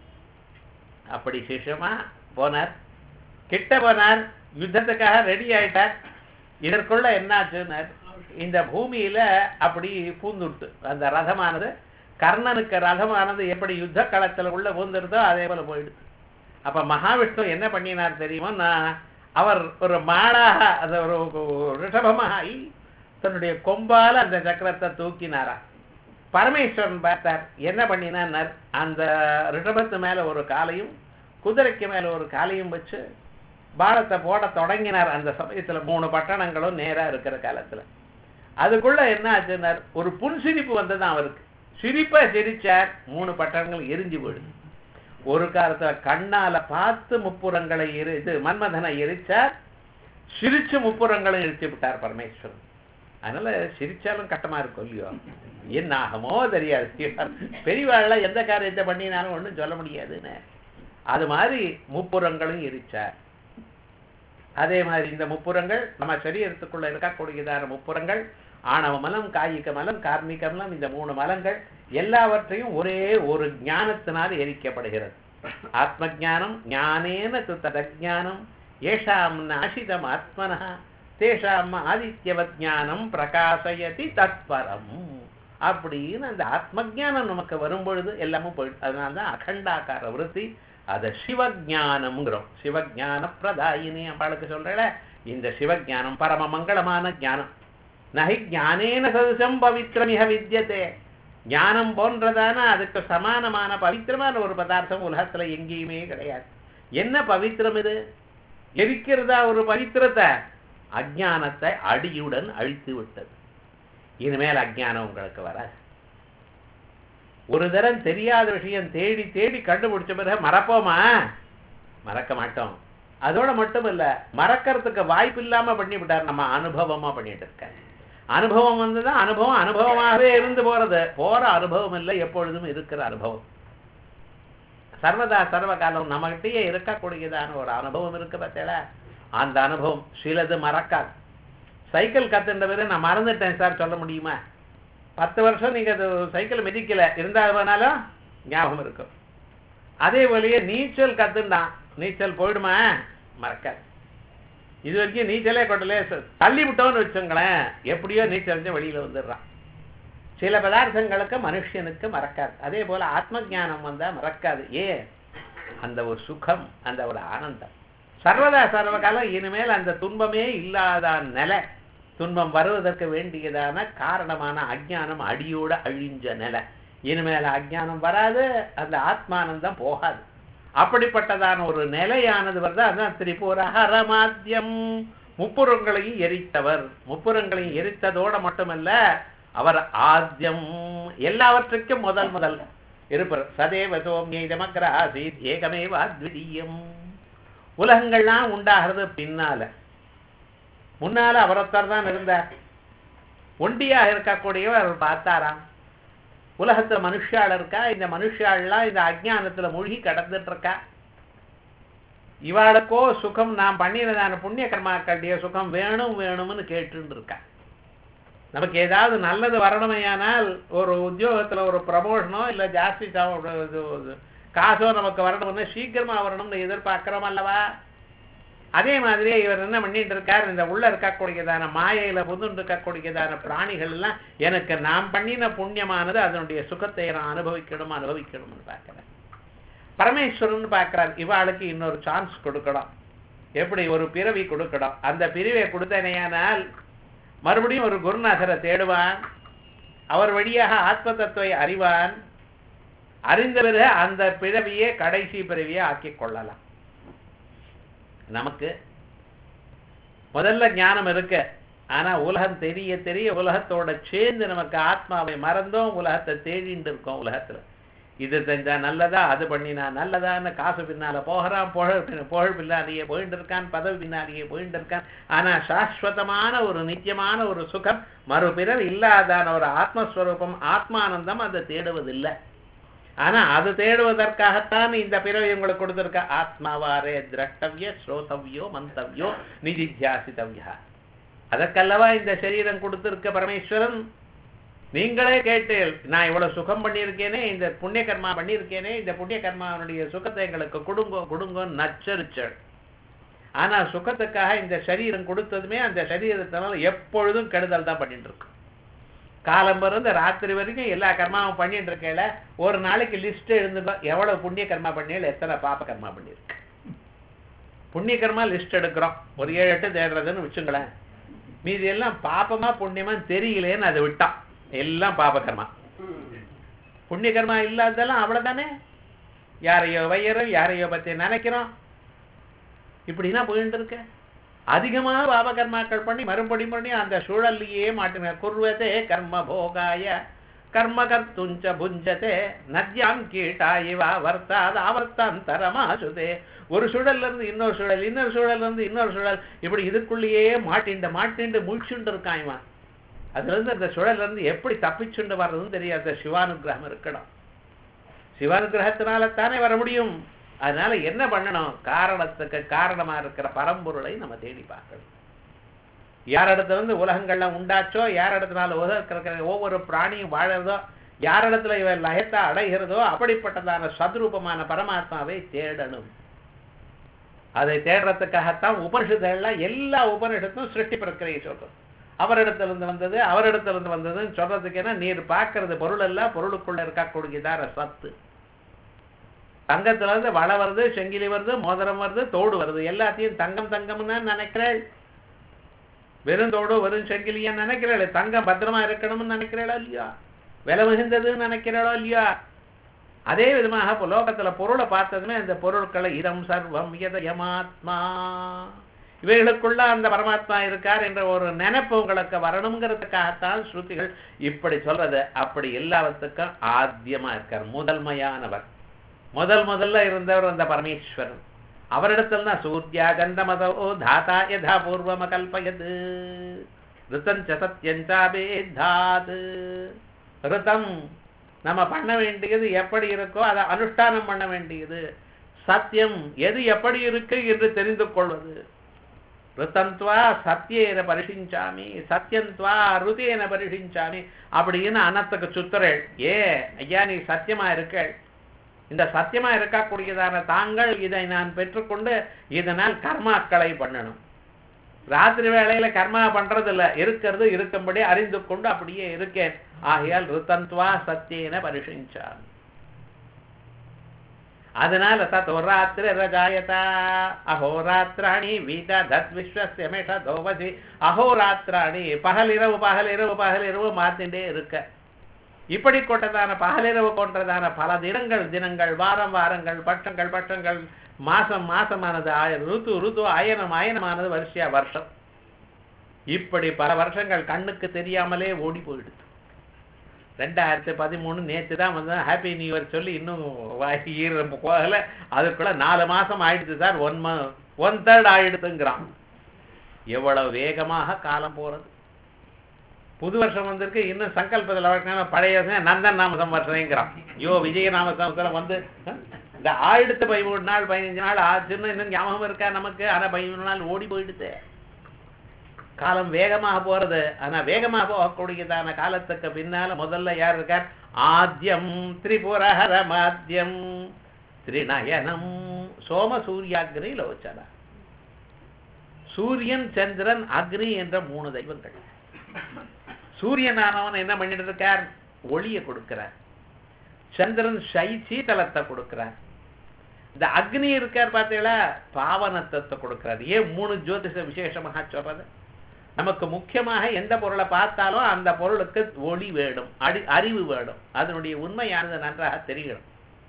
[SPEAKER 1] அப்படி சிஷமா போனார் கிட்ட போனார் யுத்தத்துக்காக ரெடி ஆயிட்டார் இதற்குள்ள என்னாச்சுன்னார் இந்த பூமியில அப்படி பூந்துட்டு அந்த ரதமானது கர்ணனுக்கு ரதமானது எப்படி யுத்த களத்துல உள்ள பூந்துருதோ அதே போல போயிடுது அப்ப மகாவிஷ்ணு என்ன பண்ணினார் தெரியுமா நான் அவர் ஒரு மாடாக அது ஒரு ரிஷபமாகி தன்னுடைய கொம்பால அந்த சக்கரத்தை தூக்கினாரா பரமேஸ்வரன் பார்த்தார் என்ன பண்ணினார் அந்த ரிஷபத்து மேல ஒரு காலையும் குதிரைக்கு மேல ஒரு காலையும் வச்சு பாரத்தை போட தொடங்கினார் அந்த சமயத்துல மூணு பட்டணங்களும் நேரா இருக்கிற காலத்துல அதுக்குள்ள என்ன ஆச்சுன்னார் ஒரு புன்சிரிப்பு வந்ததுதான் அவருக்கு சிரிப்பா சிரிச்சார் மூணு பட்டணங்கள் எரிஞ்சு போயிடுது ஒரு காலத்துல கண்ணால பார்த்து முப்புறங்களை எரி இது மன்மதனை எரிச்சார் சிரிச்சு முப்புறங்களை எரிச்சு விட்டார் பரமேஸ்வரன் அதனால சிரிச்சாலும் கட்டமா இருக்கும் இல்லையோ என்ன ஆகுமோ தெரியாது பெரியவாள்ல எந்த காரியத்தை பண்ணினாலும் ஒண்ணும் சொல்ல முடியாதுன்னு அது மாதிரி முப்புறங்களும் எரிச்சார் அதே மாதிரி இந்த முப்புறங்கள் நம்ம சரீரத்துக்குள்ள இருக்கக்கூடியதான முப்புறங்கள் ஆணவ மலம் காயிக மலம் கார்மிக மலம் இந்த மூணு மலங்கள் எல்லாவற்றையும் ஒரே ஒரு ஞானத்தினால் எரிக்கப்படுகிறது ஆத்ம ஞானம் ஞானேன து ததஜானம் ஏஷாம் நாசிதம் ஆத்மனா தேஷாம் ஆதித்யவத் ஞானம் பிரகாசயதி தத்பரம் அப்படின்னு அந்த ஆத்ம ஞானம் நமக்கு வரும் பொழுது எல்லாமும் போயிடுது அதனால தான் அகண்டாக்கார விருத்தி அதை சிவஞானம்ங்கிறோம் சிவஞான பிரதாயினி அம்பாளுக்கு சொல்றேல இந்த சிவஞானம் பரம மங்களமான ஞானம் நகை ஞானேன சதுசம் பவித்ரமிக வித்தியதே ஞானம் போன்றதான அதுக்கு சமானமான பவித்திரமான ஒரு பதார்த்தம் உலகத்துல எங்கேயுமே கிடையாது என்ன பவித்திரம் இது எரிக்கிறதா ஒரு பவித்திரத்தை அஜானத்தை அடியுடன் அழித்து விட்டது இனிமேல் அஜ்ஞானம் உங்களுக்கு வராது ஒரு தரம் தெரியாத விஷயம் தேடி தேடி கண்டுபிடிச்ச பிறகு மறப்போமா மறக்க மாட்டோம் அதோட மட்டும் இல்ல மறக்கிறதுக்கு வாய்ப்பு இல்லாம பண்ணி விட்டார் நம்ம அனுபவமா பண்ணிட்டு இருக்காரு அனுபவம் வந்துதான் அனுபவம் அனுபவமாகவே இருந்து போறது போற அனுபவம் இல்லை எப்பொழுதும் இருக்கிற அனுபவம் சர்வதா சர்வ காலம் நம்மகிட்டயே இருக்கக்கூடியதான ஒரு அனுபவம் இருக்கு பார்த்தேடா அந்த அனுபவம் சிலது மறக்காது சைக்கிள் கத்துன்ற பிறகு நான் மறந்துட்டேன் சார் சொல்ல முடியுமா பத்து வருஷம் நீங்க அது சைக்கிள் மிதிக்கல இருந்தால் வேணாலும் ஞாபகம் இருக்கும் அதே போலயே நீச்சல் கத்துண்டான் நீச்சல் போயிடுமா மறக்காது இது வரைக்கும் நீச்சலே கொண்டலே தள்ளி விட்டோம்னு வச்சுங்களேன் எப்படியோ நீச்சல் அடிச்சு வெளியில வந்துடுறான் சில பதார்த்தங்களுக்கு மனுஷனுக்கு மறக்காது அதே போல ஆத்ம ஞானம் வந்தா மறக்காது ஏன் அந்த ஒரு சுகம் அந்த ஒரு ஆனந்தம் சர்வதா சர்வகாலம் இனிமேல் அந்த துன்பமே இல்லாத நிலை துன்பம் வருவதற்கு வேண்டியதான காரணமான அஜ்ஞானம் அடியோட அழிஞ்ச நிலை இனிமேல் அஜ்ஞானம் வராது அந்த ஆத்மானந்தம் போகாது அப்படிப்பட்டதான ஒரு நிலையானது வருது அதுதான் திரிபுரஹரமாத்தியம் முப்புறங்களையும் எரித்தவர் முப்புறங்களையும் எரித்ததோட மட்டுமல்ல அவர் ஆத்தியம் எல்லாவற்றுக்கும் முதல் முதல் இருப்பர் சதேவ சோமியமக்ர ஆசீத் ஏகமேவ அத்விதீயம் உலகங்கள்லாம் உண்டாகிறது பின்னால முன்னால அவரொத்தர் தான் இருந்தார் ஒண்டியாக இருக்கக்கூடியவர் அவர் பார்த்தாராம் உலகத்துல மனுஷாள் இருக்கா இந்த மனுஷாள்லாம் இந்த அஜ்ஞானத்துல மூழ்கி கடந்துட்டு இருக்கா இவாளுக்கோ சுகம் நான் பண்ணினதான புண்ணிய கர்மாக்களுடைய சுகம் வேணும் வேணும்னு கேட்டுன்னு இருக்கா நமக்கு ஏதாவது நல்லது வரணுமையானால் ஒரு உத்தியோகத்துல ஒரு ப்ரமோஷனோ இல்ல ஜாஸ்தி சா- இது- காசோ நமக்கு வரணும்னு சீக்கிரமா வரணும்னு எதிர்பார்க்கிறோம் அல்லவா அதே மாதிரியே இவர் என்ன பண்ணிட்டு இருக்கார் இந்த உள்ள இருக்கக்கூடியதான மாயையில புதுண்டு இருக்கக்கூடியதான பிராணிகள் எல்லாம் எனக்கு நாம் பண்ணின புண்ணியமானது அதனுடைய சுகத்தை நான் அனுபவிக்கணும் அனுபவிக்கணும்னு பார்க்கிறேன் பரமேஸ்வரன் பார்க்கிறார் இவாளுக்கு இன்னொரு சான்ஸ் கொடுக்கணும் எப்படி ஒரு பிறவி கொடுக்கணும் அந்த பிரிவை கொடுத்தனையானால் மறுபடியும் ஒரு குருநாதரை தேடுவான் அவர் வழியாக ஆத்ம தத்துவை அறிவான் அறிந்த பிறகு அந்த பிறவியே கடைசி பிறவியை ஆக்கிக் கொள்ளலாம் நமக்கு முதல்ல ஞானம் இருக்கு ஆனா உலகம் தெரிய தெரிய உலகத்தோட சேர்ந்து நமக்கு ஆத்மாவை மறந்தோம் உலகத்தை தேடிட்டு இருக்கோம் உலகத்துல இது செஞ்சா நல்லதா அது பண்ணினா நல்லதான்னு காசு பின்னால போகிறான் புகழ் பின்ன- புகழ் பின்னாலேயே போயிட்டு இருக்கான் பதவி பின்னாலேயே போயிட்டு இருக்கான் ஆனா சாஸ்வதமான ஒரு நித்தியமான ஒரு சுகம் மறுபிறர் இல்லாதான ஒரு ஆத்மஸ்வரூபம் ஆத்மானந்தம் அதை தேடுவதில்லை ஆனா அது தேடுவதற்காகத்தான் இந்த பிறவி உங்களுக்கு கொடுத்திருக்க ஆத்மாவாரே திரஷ்டவிய ஸ்ரோதவ்யோ மந்தவ்யோ நிதித்தியாசித்தவ்யா அதற்கல்லவா இந்த சரீரம் கொடுத்திருக்க பரமேஸ்வரன் நீங்களே கேட்டீர் நான் இவ்வளவு சுகம் பண்ணியிருக்கேனே இந்த புண்ணிய கர்மா பண்ணியிருக்கேனே இந்த புண்ணிய கர்மாவனுடைய சுகத்தை எங்களுக்கு கொடுங்கோ கொடுங்கோன்னு நச்சரிச்சல் ஆனா சுகத்துக்காக இந்த சரீரம் கொடுத்ததுமே அந்த சரீரத்தினால எப்பொழுதும் கெடுதல் தான் பண்ணிட்டு இருக்கு காலம் பிறந்து ராத்திரி வரைக்கும் எல்லா கர்மாவும் பண்ணிட்டு இருக்கேல ஒரு நாளைக்கு லிஸ்ட் எழுந்துட்டா எவ்வளவு புண்ணிய கர்மா பண்ணியல எத்தனை பாப கர்மா பண்ணியிருக்கு புண்ணிய கர்மா லிஸ்ட் எடுக்கிறோம் ஒரு ஏழு எட்டு தேடுறதுன்னு வச்சுங்களேன் மீதி எல்லாம் பாப்பமா புண்ணியமா தெரியலேன்னு அதை விட்டான் எல்லாம் பாப கர்மா புண்ணிய கர்மா இல்லாததெல்லாம் அவ்வளவுதானே யாரையோ வையறோம் யாரையோ பத்தி நினைக்கிறோம் இப்படின்னா போயிட்டு இருக்க அதிகமாக பாபகர்மாக்கள் பண்ணி மறுபடி பண்ணி அந்த சூழல்லையே மாட்டின குர்வதே கர்ம போகாய கர்ம கர்த்துஞ்ச புஞ்சதே நத்யாம் கீட்டா இவா வர்த்தாத ஆவர்த்தாந்தரமாசுதே ஒரு சூழல்ல இருந்து இன்னொரு சூழல் இன்னொரு சூழல்ல இருந்து இன்னொரு சூழல் இப்படி இதுக்குள்ளேயே மாட்டிண்டு மாட்டிண்டு முழிச்சுண்டு இருக்கான் இவன் அதுல இருந்து அந்த சுழல்ல இருந்து எப்படி தப்பிச்சுண்டு வர்றதுன்னு தெரியாது சிவானுகிரகம் இருக்கணும் சிவானுகிரகத்தினால தானே வர முடியும் அதனால என்ன பண்ணணும் காரணத்துக்கு காரணமா இருக்கிற பரம்பொருளை நம்ம தேடி பார்க்கணும் யார் இடத்துல இருந்து உலகங்கள்லாம் உண்டாச்சோ யார் இடத்துனால உலகத்தில் இருக்கிற ஒவ்வொரு பிராணியும் வாழறதோ யார் இடத்துல இவன் லயத்தை அடைகிறதோ அப்படிப்பட்டதான சதுரூபமான பரமாத்மாவை தேடணும் அதை தேடுறதுக்காகத்தான் உபனிஷத்துகள்லாம் எல்லா உபனிஷத்தும் சிருஷ்டி பிரக்கிரியை சொல்றோம் அவரிடத்திலிருந்து வந்தது அவரிடத்திலிருந்து வந்ததுன்னு சொல்றதுக்கு என்ன நீர் பார்க்கறது பொருள் எல்லாம் பொருளுக்குள்ள இருக்கக்கூடியதான சத்து தங்கத்துல இருந்து வளை வருது செங்கிலி வருது மோதிரம் வருது தோடு வருது எல்லாத்தையும் தங்கம் தங்கம்னு நினைக்கிறேள் வெறும் தோடு வெறும் செங்கிலியா நினைக்கிறேள் தங்கம் பத்திரமா இருக்கணும்னு நினைக்கிறேளா இல்லையா விலை மிகுந்ததுன்னு நினைக்கிறாளோ இல்லையா அதே விதமாக இப்போ லோகத்துல பொருளை பார்த்ததுமே அந்த பொருட்களை இதம் சர்வம் யதயமாத்மா இவைகளுக்குள்ள அந்த பரமாத்மா இருக்கார் என்ற ஒரு நினைப்பு உங்களுக்கு வரணுங்கிறதுக்காகத்தான் ஸ்ருதிகள் இப்படி சொல்றது அப்படி எல்லாவற்றுக்கும் ஆத்தியமா இருக்கார் முதன்மையானவர் முதல் முதல்ல இருந்தவர் அந்த பரமேஸ்வரன் அவரிடத்தில் தான் சூர்யா கந்தமதோ தாத்தா யதா பூர்வம கல்பயது ரிதஞ்ச சத்யஞ்சாபேதாது ரிதம் நம்ம பண்ண வேண்டியது எப்படி இருக்கோ அதை அனுஷ்டானம் பண்ண வேண்டியது சத்தியம் எது எப்படி இருக்கு என்று தெரிந்து கொள்வது ரித்தந்த்வா சத்தியேன பரிஷிஞ்சாமி சத்தியந்த்வா ருதேன பரிஷிஞ்சாமி அப்படின்னு அனத்துக்கு சுத்துறேள் ஏ ஐயா நீ சத்தியமா இருக்கள் இந்த சத்தியமா இருக்கக்கூடியதான தாங்கள் இதை நான் பெற்றுக்கொண்டு இதனால் கர்மாக்களை பண்ணணும் ராத்திரி வேளையில கர்மா பண்றது இல்ல இருக்கிறது இருக்கும்படி அறிந்து கொண்டு அப்படியே இருக்கேன் ஆகையால் ருத்தந்த்வா சத்தியேன பரிஷிஞ்சாமி அதனால தத்தோராத்திரி ரஜாயதா அஹோராத்திராணி வீதா தத் விஸ்வசிய மேஷ தோவசி அஹோராத்திராணி பகலிரவு பகலிரவு பகலிரவு மாத்திண்டே இருக்க இப்படி கொண்டதான பகலிரவு கொண்டதான பல தினங்கள் தினங்கள் வாரம் வாரங்கள் பட்சங்கள் பட்சங்கள் மாசம் மாசமானது ஆய ருத்து ருத்து அயனம் அயனமானது வருஷியா வருஷம் இப்படி பல வருஷங்கள் கண்ணுக்கு தெரியாமலே ஓடி போயிடுது ரெண்டாயிரத்தி பதிமூணு நேற்று தான் வந்து ஹாப்பி நியூ இயர் சொல்லி இன்னும் ஈர போகல அதுக்குள்ள நாலு மாசம் ஆயிடுது சார் ஒன் ம ஒன் தேர்ட் ஆயிடுதுங்கிறான் எவ்வளவு வேகமாக காலம் போறது புது வருஷம் வந்திருக்கு இன்னும் சங்கல்பத்தில் வழக்கமான பழைய வருஷம் நந்தன் நாம சம்வர்ஷங்கிறான் ஐயோ விஜய நாம சம்வத்சரம் வந்து இந்த ஆயிடுத்து பதிமூணு நாள் பதினஞ்சு நாள் ஆச்சுன்னு இன்னும் ஞாபகம் இருக்கா நமக்கு ஆனா பதிமூணு நாள் ஓடி போயிடுது காலம் வேகமாக போறது ஆனா வேகமாக போகக்கூடியதான காலத்துக்கு பின்னால முதல்ல யார் இருக்கார் ஆத்யம் திரிபுரஹர மாத்தியம் திரிநயனம் சோம சூர்யாக்னி லோச்சனா சூரியன் சந்திரன் அக்னி என்ற மூணு தெய்வங்கள் சூரியனானவன் என்ன பண்ணிட்டு இருக்கார் ஒளியை கொடுக்கிறார் சந்திரன் சை சீதளத்தை கொடுக்கிறார் இந்த அக்னி இருக்கார் பார்த்தீங்களா பாவனத்தத்தை கொடுக்கிறார் ஏன் மூணு ஜோதிஷ விசேஷமாக சொல்றது நமக்கு முக்கியமாக எந்த பொருளை பார்த்தாலும் அந்த பொருளுக்கு ஒளி வேணும் அடி அறிவு வேணும் அதனுடைய உண்மையானது நன்றாக தெரியணும்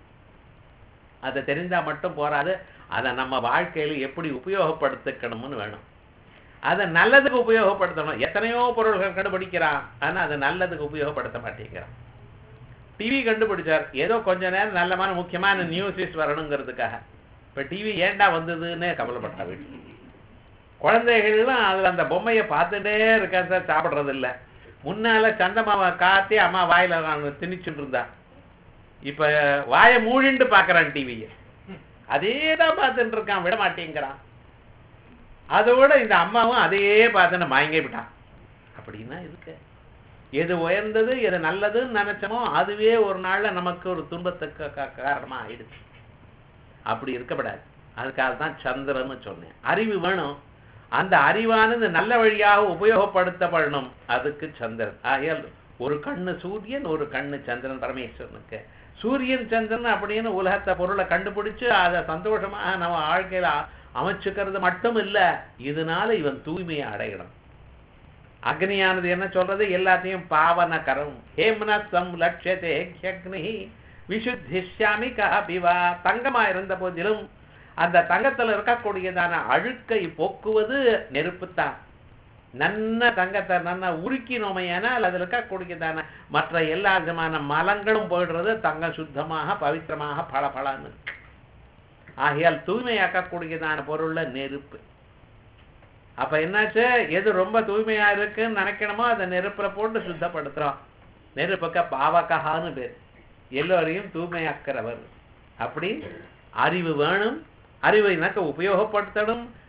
[SPEAKER 1] அதை தெரிந்தா மட்டும் போராது அதை நம்ம வாழ்க்கையில எப்படி உபயோகப்படுத்திக்கணும்னு வேணும் அதை நல்லதுக்கு உபயோகப்படுத்தணும் எத்தனையோ பொருள்கள் கண்டுபிடிக்கிறான் ஆனா அதை நல்லதுக்கு உபயோகப்படுத்த மாட்டேங்கிறான் டிவி கண்டுபிடிச்சார் ஏதோ கொஞ்ச நேரம் நல்லமான முக்கியமான நியூஸஸ் வரணுங்கிறதுக்காக இப்ப டிவி ஏண்டா வந்ததுன்னு கவலைப்பட்டா வீட்டு குழந்தைகள்லாம் அதுல அந்த பொம்மையை பார்த்துட்டே இருக்கா சார் சாப்பிடுறது இல்ல முன்னால சந்தமாவை காத்தி அம்மா வாயில திணிச்சுட்டு இருந்தா இப்ப வாயை மூடிண்டு பாக்குறான் டிவியை அதே தான் பார்த்துட்டு இருக்கான் விட மாட்டேங்கிறான் அதோட இந்த அம்மாவும் அதையே பார்த்துன்னு மயங்கி விட்டான் அப்படின்னா இருக்கு எது உயர்ந்தது எது நல்லதுன்னு நினைச்சோமோ அதுவே ஒரு நாள்ல நமக்கு ஒரு துன்பத்துக்கு காரணமா ஆயிடுச்சு அப்படி இருக்கப்படாது அதுக்காக தான் சந்திரன்னு சொன்னேன் அறிவு வேணும் அந்த அறிவானது நல்ல வழியாக உபயோகப்படுத்தப்படணும் அதுக்கு சந்திரன் ஆகையால் ஒரு கண்ணு சூரியன் ஒரு கண்ணு சந்திரன் பரமேஸ்வரனுக்கு சூரியன் சந்திரன் அப்படின்னு உலகத்தை பொருளை கண்டுபிடிச்சு அதை சந்தோஷமாக நம்ம வாழ்க்கையில அமைச்சுக்கிறது மட்டும் இல்ல இதனால இவன் தூய்மையை அடையணும் அக்னியானது என்ன சொல்றது எல்லாத்தையும் பாவனகரம் ஹேம்னத்தம் லட்சியதே அக்னி விசுத்திஷ்யாமி காபிவா தங்கமா இருந்த போதிலும் அந்த தங்கத்துல இருக்கக்கூடியதான அழுக்கை போக்குவது நெருப்புத்தான் நன்ன தங்கத்தை நன்ன உருக்கினோமையானால் அதில் இருக்கக்கூடியதான மற்ற எல்லா விதமான மலங்களும் போயிடுறது தங்கம் சுத்தமாக பவித்திரமாக பளபளன்னு ஆகையால் தூய்மையாக்கக்கூடியதான பொருள்ல நெருப்பு அப்ப என்னாச்சு எது ரொம்ப தூய்மையா இருக்குன்னு நினைக்கணுமோ அதை நெருப்புல போட்டு சுத்தப்படுத்துறோம் நெருப்புக்க பாவகஹான்னு பேர் எல்லோரையும் தூய்மையாக்கிறவர் அப்படி அறிவு வேணும் அறிவை நக்க உபயோகப்படுத்தணும்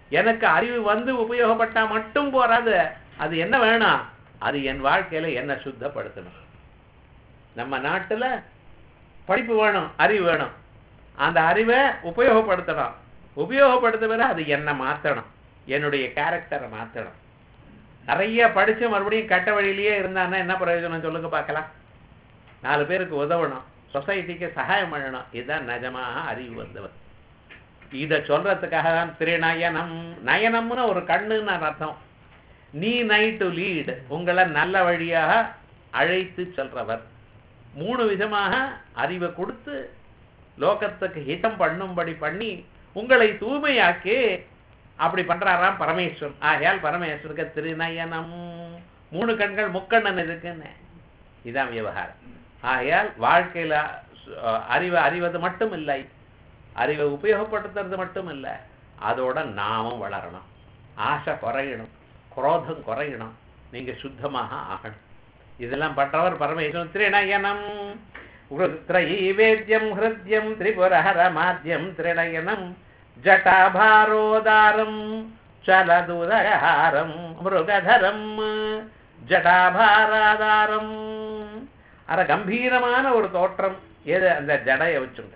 [SPEAKER 1] எனக்கு அறிவு வந்து உபயோகப்பட்டா மட்டும் போறாது அது என்ன வேணும் அது என் வாழ்க்கையில என்ன சுத்தப்படுத்தணும் நம்ம நாட்டுல படிப்பு வேணும் அறிவு வேணும் அந்த அறிவை உபயோகப்படுத்தணும் உபயோகப்படுத்த பிறகு அது என்ன மாத்தணும் என்னுடைய கேரக்டரை மாத்தணும் நிறைய படிச்சு மறுபடியும் கட்ட வழியிலேயே இருந்தான்னா என்ன பிரயோஜனம் சொல்லுங்க பார்க்கலாம் நாலு பேருக்கு உதவணும் சொசைட்டிக்கு சகாயம் பண்ணணும் இதுதான் நிஜமாக அறிவு வந்தவர் இதை சொல்றதுக்காக தான் திருநயனம் நயனம்னு ஒரு கண்ணுன்னு அர்த்தம் நீ நைட் டு லீட் உங்களை நல்ல வழியாக அழைத்து செல்றவர் மூணு விதமாக அறிவை கொடுத்து லோகத்துக்கு ஹிதம் பண்ணும்படி பண்ணி உங்களை தூய்மையாக்கி அப்படி பண்றாராம் பரமேஸ்வரன் ஆகையால் பரமேஸ்வருக்கு திருநயனம் மூணு கண்கள் முக்கண்ணன் இருக்குன்னு இதான் விவகாரம் ஆகையால் வாழ்க்கையில சு- அறிவை அறிவது மட்டும் இல்லை அறிவை உபயோகப்படுத்துறது மட்டும் இல்லை அதோட நாமும் வளரணும் ஆசை குறையணும் குரோதம் குறையணும் நீங்க சுத்தமாக ஆகணும் இதெல்லாம் பண்றவர் பரமேஸ்வரன் திரிநயனம் த்ரைவேத்யம் ஹிருத்யம் திரிபுரஹர மாத்தியம் திரிநயனம் ஜட்டாபாரோதாரம் சலதுதரஹாரம் மிருகதரம் ஜடாபாராதாரம் அர கம்பீரமான ஒரு தோற்றம் எது அந்த ஜடையை வச்சுட்டு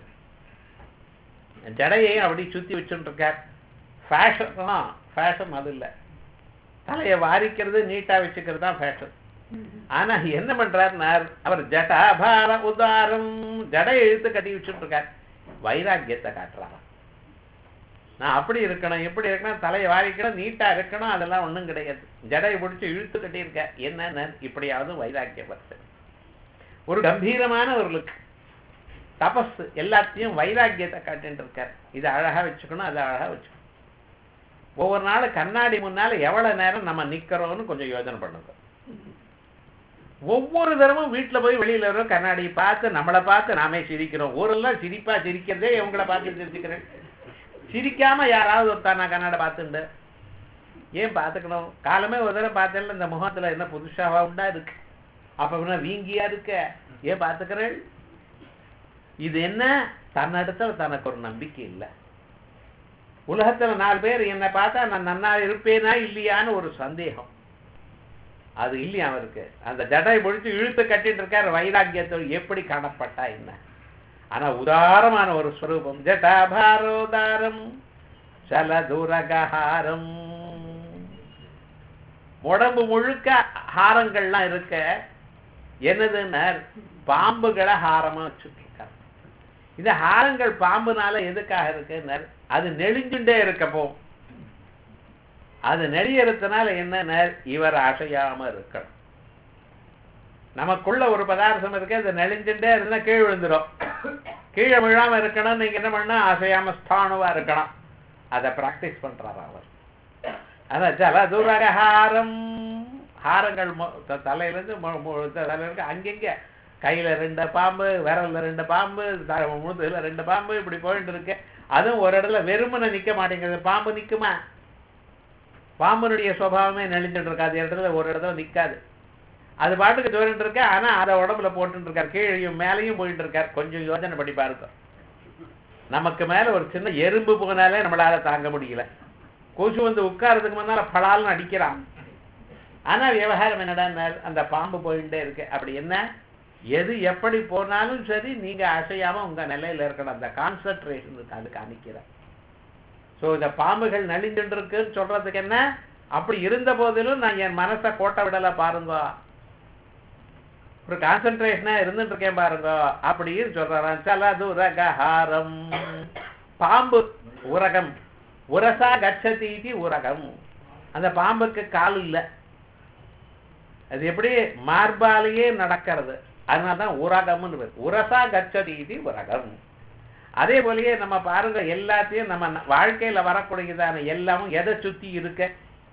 [SPEAKER 1] ஜடையை அப்படி சுத்தி வச்சுட்டு இருக்கார் ஃபேஷனா ஃபேஷன் அது இல்லை தலையை வாரிக்கிறது நீட்டா வச்சுக்கிறது தான் ஃபேஷன் ஆனா என்ன பண்றாருனார் அவர் ஜடாபார உதாரம் ஜடை இழுத்து கட்டி வச்சுட்டு இருக்கார் வைராக்கியத்தை காட்டுறாராம் நான் அப்படி இருக்கணும் எப்படி இருக்கணும் தலையை வாரிக்கணும் நீட்டா இருக்கணும் அதெல்லாம் ஒண்ணும் கிடையாது ஜடையை பிடிச்சி இழுத்து கட்டியிருக்க என்ன இப்படியாவது வைராக்கியப்படுத்து ஒரு கம்பீரமான ஒரு லுக் தபஸ் எல்லாத்தையும் வைராக்கியத்தை காட்டிட்டு இருக்கார் இதை அழகா வச்சுக்கணும் அதை அழகா வச்சுக்கணும் ஒவ்வொரு நாளும் கண்ணாடி முன்னால எவ்வளவு நேரம் நம்ம நிக்கிறோம்னு கொஞ்சம் யோசனை பண்ணுங்க ஒவ்வொரு தரமும் வீட்டுல போய் வெளியில வரோம் கண்ணாடி பார்த்து நம்மளை பார்த்து நாமே சிரிக்கிறோம் ஊரெல்லாம் சிரிப்பா சிரிக்கிறதே இவங்கள பார்த்து சிரிச்சுக்கிறேன் சிரிக்காம யாராவது ஒருத்தா நான் கண்ணாடி பார்த்துண்டு ஏன் பார்த்துக்கணும் காலமே ஒரு தடவை பார்த்தேன்ல இந்த முகத்துல என்ன புதுசாவா உண்டா இருக்கு அப்ப என்ன வீங்கியா இருக்க ஏன் பார்த்துக்கிறேன் இது என்ன தன்னிடத்துல தனக்கு ஒரு நம்பிக்கை இல்லை உலகத்துல நாலு பேர் என்னை பார்த்தா நான் நன்னா இருப்பேனா இல்லையான்னு ஒரு சந்தேகம் அது இல்லையா அவருக்கு அந்த ஜடை பொழிச்சு இழுத்து கட்டிட்டு இருக்கார் வைராக்கியத்தோடு எப்படி காணப்பட்டா என்ன ஆனா உதாரமான ஒரு ஸ்வரூபம் ஜட்டாபாரோதாரம் சலதுரகஹாரம் உடம்பு முழுக்க ஹாரங்கள்லாம் இருக்க என்னதுன்னா பாம்புகளை ஹாரமா வச்சுருக்காங்க இந்த ஹாரங்கள் பாம்புனால எதுக்காக இருக்குன்னார் அது நெளிஞ்சுட்டே இருக்கப்போ அது நெளியறதுனால என்ன இவர் அசையாம இருக்கணும் நமக்குள்ள ஒரு பதார்த்தம் இருக்கு அது நெளிஞ்சுட்டே இருந்தா கீழ் விழுந்துரும் கீழே விழாம இருக்கணும் நீங்க என்ன பண்ணா அசையாம ஸ்தானுவா இருக்கணும் அதை பிராக்டிஸ் பண்றாரு அவர் அதான் ஜல துரகஹாரம் ஹாரங்கள் மொ- த- தலையிலிருந்து மு- மு- தலையில இருக்கு அங்கங்க கையில ரெண்டு பாம்பு விரல்ல ரெண்டு பாம்பு த- முதுகுல ரெண்டு பாம்பு இப்படி போயிட்டு இருக்கு அதுவும் ஒரு இடத்துல வெறுமனை நிக்க மாட்டேங்குது பாம்பு நிக்குமா பாம்பனுடைய சுபாவமே நெளிஞ்சிட்டு இருக்காது இடத்துல ஒரு இடத்துல நிக்காது அது பாட்டுக்கு தோறிட்டு இருக்கு ஆனா அதை உடம்புல போட்டுட்டு இருக்கார் கீழையும் மேலையும் போயிட்டு இருக்கார் கொஞ்சம் யோசனை பண்ணி பாருங்க நமக்கு மேல ஒரு சின்ன எறும்பு போனாலே நம்மளால தாங்க முடியல கொசு வந்து உட்கார்றதுக்கு முன்னால பலால்னு அடிக்கிறான் ஆனா விவகாரம் என்னடா அந்த பாம்பு போயிட்டே இருக்கு அப்படி என்ன எது எப்படி போனாலும் சரி நீங்க அசையாம உங்க நிலையில இருக்கணும் அந்த கான்சென்ட்ரேஷன் அது காமிக்கிறேன் சோ இந்த பாம்புகள் நலிந்துட்டு இருக்குன்னு சொல்றதுக்கு என்ன அப்படி இருந்த போதிலும் நான் என் மனசை கோட்டை விடல பாருங்க ஒரு கான்சென்ட்ரேஷனா இருந்துட்டு இருக்கேன் பாருங்க அப்படின்னு சொல்றாராம் சலதுரகஹாரம் பாம்பு உரகம் உரசா கச்சதீதி உரகம் அந்த பாம்புக்கு கால் இல்லை அது எப்படி மார்பாலேயே நடக்கிறது அதனால தான் உரகம்னு பேர் உரசா கச்சதீதி உரகம் அதே போலயே நம்ம பாருங்க எல்லாத்தையும் நம்ம ந- வாழ்க்கையில வரக்கூடியதான எல்லாமும் எதை சுத்தி இருக்க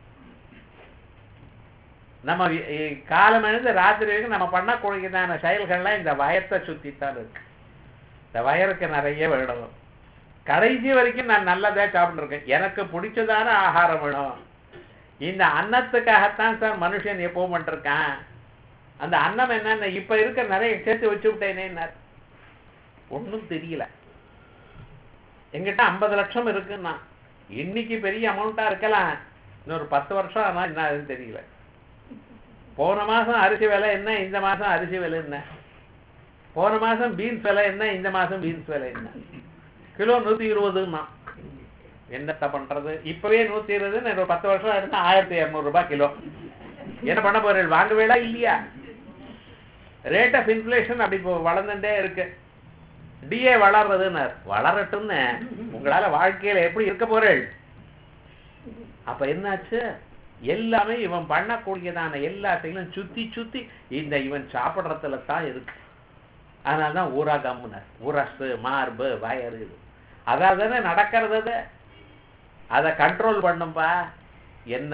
[SPEAKER 1] நம்ம இ- இ- காலம் எழுந்து ராத்திரி வரைக்கும் நம்ம பண்ணக்கூடியதான செயல்கள்லாம் இந்த வயத்தை சுத்தித்தான் இருக்கு இந்த வயருக்கு நிறைய வேணும் கடைசி வரைக்கும் நான் நல்லதே சாப்பிட்டுருக்கேன் எனக்கு பிடிச்சதான ஆகாரம் வேணும் இந்த அன்னத்துக்காகத்தான் சார் மனுஷன் எப்பவும் பண்ணிருக்கான் அந்த அன்னம் என்னன்னு இப்ப இருக்க நிறைய சேர்த்து வச்சு விட்டேனே ஒன்றும் தெரியல எங்கிட்ட ஐம்பது லட்சம் இருக்குன்னா இன்னைக்கு பெரிய அமௌண்ட்டா இருக்கலாம் இன்னொரு பத்து வருஷம் ஆனா என்ன ஆகுதுன்னு தெரியல போன மாசம் அரிசி விலை என்ன இந்த மாசம் அரிசி விலை என்ன போன மாசம் பீன்ஸ் விலை என்ன இந்த மாசம் பீன்ஸ் விலை என்ன கிலோ நூத்தி இருபதுன்னா என்னத்த பண்றது இப்பவே நூத்தி இருபதுன்னு ஒரு பத்து வருஷம் இருந்தா ஆயிரத்தி இருநூறு ரூபாய் கிலோ என்ன பண்ண போறீங்க வாங்குவேடா இல்லையா ரேட் ஆஃப் இன்ஃபிளேஷன் அப்படி இப்போ வளர்ந்துட்டே இருக்கு டிஏ வளர்றதுன்னு வளரட்டும்னு உங்களால வாழ்க்கையில எப்படி இருக்க போறேள் அப்ப என்னாச்சு எல்லாமே இவன் பண்ணக்கூடியதான எல்லா செயலும் சுத்தி சுத்தி இந்த இவன் சாப்பிடுறதுல தான் இருக்கு அதனால தான் ஊரா கம்முனர் உரசு மார்பு வயறு இது அதாவது நடக்கிறது அது. அதை கண்ட்ரோல் பண்ணும்பா என்ன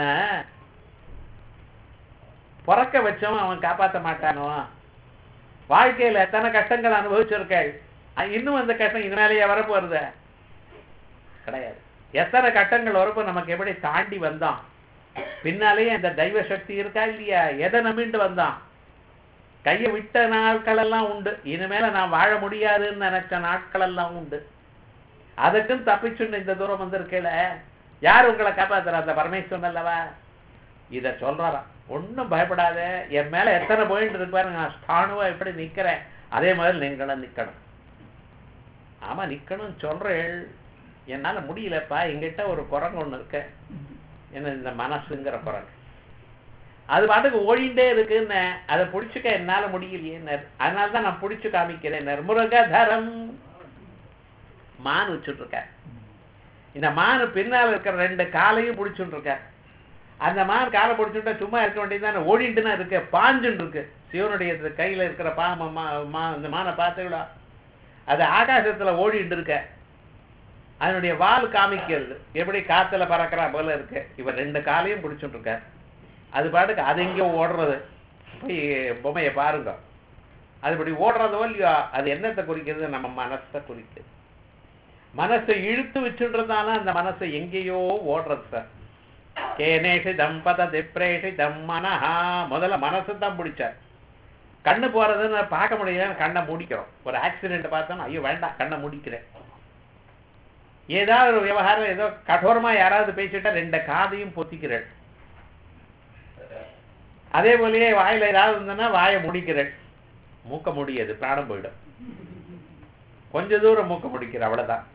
[SPEAKER 1] பிறக்க வச்சவன் அவன் காப்பாத்த மாட்டானோ வாழ்க்கையில எத்தனை கஷ்டங்கள் அனுபவிச்சிருக்கள் அஹ் இன்னும் அந்த கஷ்டம் இதனாலேயே வரப்போறது கிடையாது எத்தனை கட்டங்கள் வரப்போ நமக்கு எப்படி தாண்டி வந்தோம் பின்னாலேயே அந்த தெய்வ சக்தி இருக்கா இல்லையா எதை நம்பிட்டு வந்தான் கையை விட்ட நாட்கள் எல்லாம் உண்டு இனிமேல நான் வாழ முடியாதுன்னு நினைச்ச நாட்கள் எல்லாம் உண்டு அதுக்கும் தப்பிச்சுன்னு இந்த தூரம் வந்திருக்கல யார் உங்களை காப்பாத்துறா அந்த பரமேஸ்வரன் அல்லவா இத சொல்றாராம் ஒண்ணும் பயப்படாத என் மேல எத்தனை போயிட்டு இருக்கு பாருங்க நான் ஸ்தானுவா எப்படி நிக்கிறேன் அதே மாதிரி நீங்களும் நிக்கணும் ஆமா நிக்கணும்னு சொல்றேன் என்னால முடியலப்பா எங்கிட்ட ஒரு குரங்கு ஒண்ணு இருக்கு என்ன இந்த மனசுங்கிற குரங்கு அது பாட்டுக்கு ஓடிண்டே இருக்குன்னு அதை பிடிச்சுக்க என்னால முடியலையே அதனால தான் நான் பிடிச்சு காமிக்கிறேன் முருகதரம் மான் வச்சுட்டு இருக்கார் இந்த மான் பின்னால் இருக்கிற ரெண்டு காலையும் பிடிச்சுட்டு இருக்கார் அந்த மான் காலை பிடிச்சுட்டா சும்மா இருக்க வேண்டியதுதானே ஓடிட்டு தான் இருக்கு பாஞ்சுன்னு இருக்கு சிவனுடைய இது கையில இருக்கிற பாம மா- மா- இந்த மானை பார்த்துவிடா அது ஆகாசத்துல ஓடிட்டு இருக்க அதனுடைய வால் காமிக்கிறது எப்படி காத்துல பறக்கிறா போல இருக்கு இவர் ரெண்டு காலையும் பிடிச்சுட்டு இருக்கார் அது பாட்டுக்கு அது எங்கேயோ ஓடுறது போய் பொம்மையை பாருங்க அது இப்படி ஓடுறதோ இல்லையோ அது என்னத்தை குறிக்கிறது நம்ம மனசை குறிக்குது மனசை இழுத்து வச்சுன்றதால அந்த மனசை எங்கேயோ ஓடுறது சார் கேனேஷி தம்பத திப்ரேஷி தம்மனஹா முதல்ல மனசு தான் பிடிச்சார் கண்ணு போறதுன்னு பார்க்க முடியல கண்ணை முடிக்கிறோம் ஒரு ஆக்சிடென்ட் பார்த்தோம்னா ஐயோ வேண்டாம் கண்ணை முடிக்கிறேன் ஏதாவது ஒரு விவகாரம் ஏதோ கடோரமா யாராவது பேசிட்டா ரெண்டு காதையும் பொத்திக்கிறேன் அதே போலயே வாயில ஏதாவது இருந்ததுன்னா வாயை முடிக்கிறேன் மூக்க முடியாது பிராணம் போயிடும் கொஞ்ச தூரம் மூக்க முடிக்கிற அவ்வளவுதான்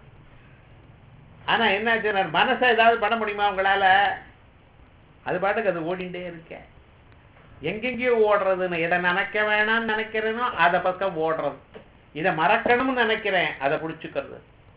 [SPEAKER 1] ஆனா என்னாச்சு நான் மனசை ஏதாவது பண்ண முடியுமா உங்களால அது பாட்டுக்கு அது ஓடிண்டே இருக்க எங்கெங்கேயோ ஓடுறதுன்னு எதை நினைக்க வேணாம்னு நினைக்கிறேனோ அதை பக்கம் ஓடுறது இதை மறக்கணும்னு நினைக்கிறேன் அதை பிடிச்சுக்கிறது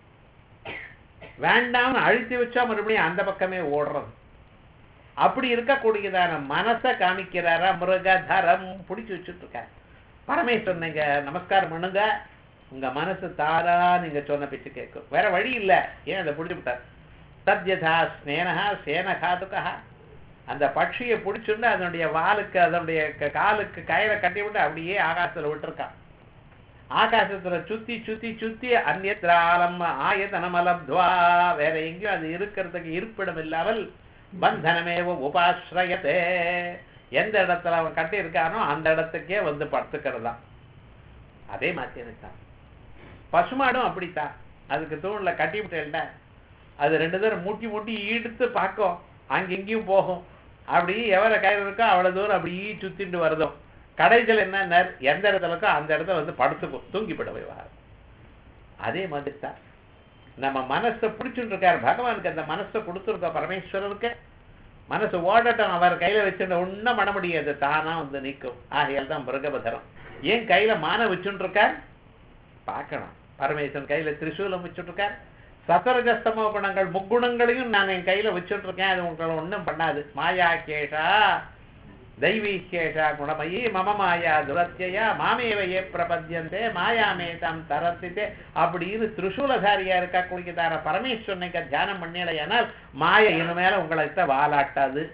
[SPEAKER 1] வேண்டாம்னு அழுத்தி வச்சா மறுபடியும் அந்த பக்கமே ஓடுறது அப்படி இருக்கக்கூடியதான மனசை காமிக்கிறாரா மிருகதரம் பிடிச்சு வச்சுட்டு இருக்கார் பரமேஸ்வரன் நீங்க நமஸ்காரம் பண்ணுங்க உங்க மனசு தாரா நீங்க சொன்ன பேச்சு கேட்கும் வேற வழி இல்ல ஏன் அதை பிடிச்சு விட்டார் சத்யதா ஸ்னேனஹா சேனகாதுகா அந்த பட்சியை பிடிச்சுண்டு அதனுடைய வாலுக்கு அதனுடைய க- காலுக்கு கயிறை கட்டி விட்டு அப்படியே ஆகாசத்துல விட்டுருக்கான் ஆகாசத்துல சுத்தி சுத்தி சுத்தி அந்நியத்திராலம் ஆயதனமலப்துவா வேற எங்கேயும் அது இருக்கிறதுக்கு இருப்பிடம் இல்லாமல் பந்தனமேவ உபாஸ்ரயத்தே எந்த இடத்துல அவன் கட்டி இருக்கானோ அந்த இடத்துக்கே வந்து படுத்துக்கிறதா அதே மாதிரி தான் பசுமாடும் அப்படித்தான் அதுக்கு தூண்ல கட்டி விட்டேன்ல அது ரெண்டு தூரம் மூட்டி மூட்டி ஈடுத்து பார்க்கும் அங்கிங்கேயும் போகும் அப்படி எவரை கயிறு இருக்கோ அவ்வளவு தூரம் அப்படியே சுத்திட்டு வருதோ கடைசியில் என்ன எந்த இடத்துல இருக்கோ அந்த இடத்துல வந்து படுத்துக்கும் தூங்கி போட விவகாரம் அதே மாதிரி தான் நம்ம மனசை பிடிச்சுட்டு இருக்காரு பகவானுக்கு அந்த மனசை கொடுத்துருக்கோம் பரமேஸ்வரருக்கு மனசு ஓடட்டும் அவர் கையில வச்சுட்டு ஒன்றும் பண்ண முடியாது தானா வந்து நிற்கும் ஆகையால் தான் மிருகபதரம் ஏன் கையில மான வச்சுட்டு இருக்கார் பார்க்கணும் பரமேஸ்வரன் கையில திரிசூலம் வச்சுட்டு இருக்கார் சசரஜஸ்தமோ குணங்கள் முக்குணங்களையும் நான் என் கையில வச்சுட்டு இருக்கேன் அது உங்களை ஒண்ணும் பண்ணாது மாயா கேஷா தெய்வீகேஷா குணமயி மம மாயா துரத்தியா மாமேவையே பிரபத்தியந்தே மாயாமேதம் தரத்தித்தே அப்படின்னு திரிசூலதாரியா இருக்கக்கூடியதான பரமேஸ்வரனுக்கு தியானம் பண்ணிடையானால் மாய இனிமேல உங்களை வாலாட்டாது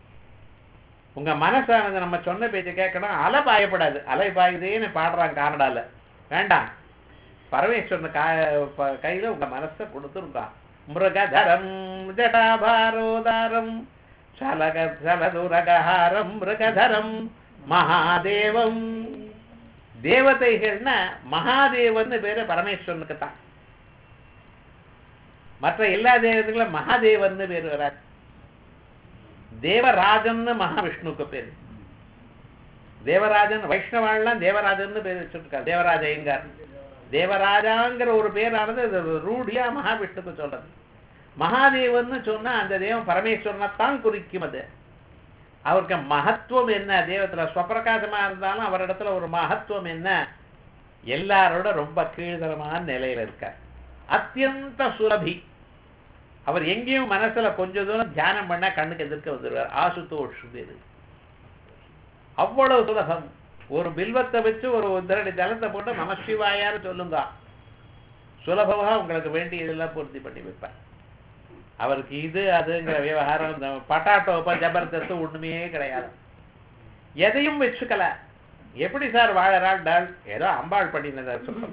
[SPEAKER 1] உங்க மனசானது நம்ம சொன்ன பேச்சு கேட்கணும் அலை பாயப்படாது அலை பாயுதேன்னு பாடுறான் கானடால வேண்டாம் பரமேஸ்வரன் கா ப- கையில உங்க மனசை கொடுத்துருக்கான் மிருகதரம் ஜடாபாரோதாரம் சலக சலதுரகஹாரம் மிருகதரம் மகாதேவம் தேவதைகள்னா மகாதேவன் பேரு பரமேஸ்வரனுக்கு தான் மற்ற எல்லா தேவதைகளும் மகாதேவன்னு பேர் வராது தேவராஜன்னு மகாவிஷ்ணுவுக்கு பேர் தேவராஜன் வைஷ்ணவாள்லாம் தேவராஜன்னு பேர் வச்சுருக்காரு தேவராஜ ஐயங்கார் தேவராஜாங்கிற ஒரு பேரானது இது ரூಢியா மகாவிஷ்ணுக்கு சொல்றது மகாதேவன்னு சொன்னா அந்த தேவன் பரமேஸ்வரனைத்தான் குறிக்கும் அது அவருக்கு மகத்துவம் என்ன தேவத்துல ஸ்வப்பிரகாசமா இருந்தாலும் அவரிடத்துல ஒரு மகத்துவம் என்ன எல்லாரோட ரொம்ப கீழ்தரமான நிலையில இருக்கார் அத்தியந்த சுலபி அவர் எங்கேயும் மனசுல கொஞ்ச தூரம் தியானம் பண்ணா கண்ணுக்கு எதிர்க்க வந்துடுவார் ஆசுதோஷ் பேரு அவ்வளவு சுலபம் ஒரு பில்வத்தை வச்சு ஒரு உத்தரடி தளத்தை போட்டு நமசிவாயான்னு சொல்லுங்க சுலபமாக உங்களுக்கு வேண்டியதெல்லாம் பூர்த்தி பண்ணி வைப்பார் அவருக்கு இது அதுங்கிற விவகாரம் இந்த பட்டாட்டோப்ப ஜபர்தஸ்து ஒண்ணுமே கிடையாது எதையும் வச்சுக்கல எப்படி சார் வாழறாள் டால் ஏதோ அம்பாள் பண்ணினதா சொல்றோம்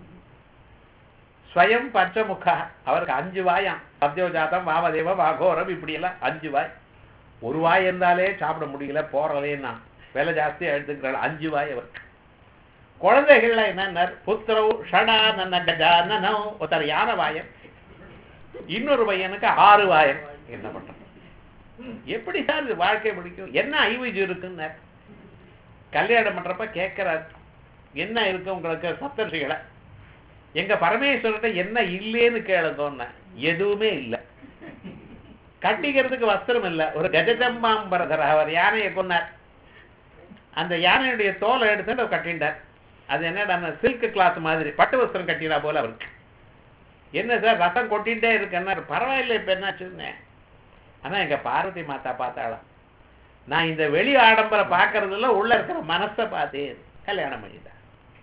[SPEAKER 1] ஸ்வயம் பஞ்சமுகா அவருக்கு அஞ்சு வாயாம் சத்யோஜாதம் வாமதேவம் வாகோரம் இப்படி எல்லாம் அஞ்சு வாய் ஒரு வாய் இருந்தாலே சாப்பிட முடியல போறதேன்னா விலை ஜாஸ்தியா எடுத்துக்கிறாள் அஞ்சு வாய் அவருக்கு குழந்தைகள்ல என்ன புத்திரவு ஷடா நன்ன கஜா நனோ ஒருத்தர் யானை வாயன் இன்னொரு பையனுக்கு ஆறு வாயன் என்ன பண்றது எப்படி சார் இது வாழ்க்கை பிடிக்கும் என்ன ஐவிஜ் இருக்குன்னு கல்யாணம் பண்றப்ப கேட்கிறார் என்ன இருக்கு உங்களுக்கு சப்தர்ஷிகளை எங்க பரமேஸ்வரர்கிட்ட என்ன இல்லேன்னு கேளுங்கன்னு எதுவுமே இல்லை கட்டிக்கிறதுக்கு வஸ்திரம் இல்லை ஒரு கஜதம்பாம்பரதர் அவர் யானையை கொன்னார் அந்த யானையுடைய தோலை எடுத்துட்டு அவர் கட்டிண்டார் அது என்னடா சில்க் கிளாத் மாதிரி பட்டு வஸ்திரம் கட்டினா போல அவருக்கு என்ன சார் ரத்தம் கொட்டிகிட்டே இருக்குன்னா பரவாயில்லை இப்போ என்னாச்சுன்னு ஆனா எங்க பார்வதி மாதா பார்த்தாளாம் நான் இந்த வெளி ஆடம்பரம் பார்க்கறதுல உள்ள இருக்கிற மனசை பார்த்தேன் கல்யாணம் பண்ணிட்டேன்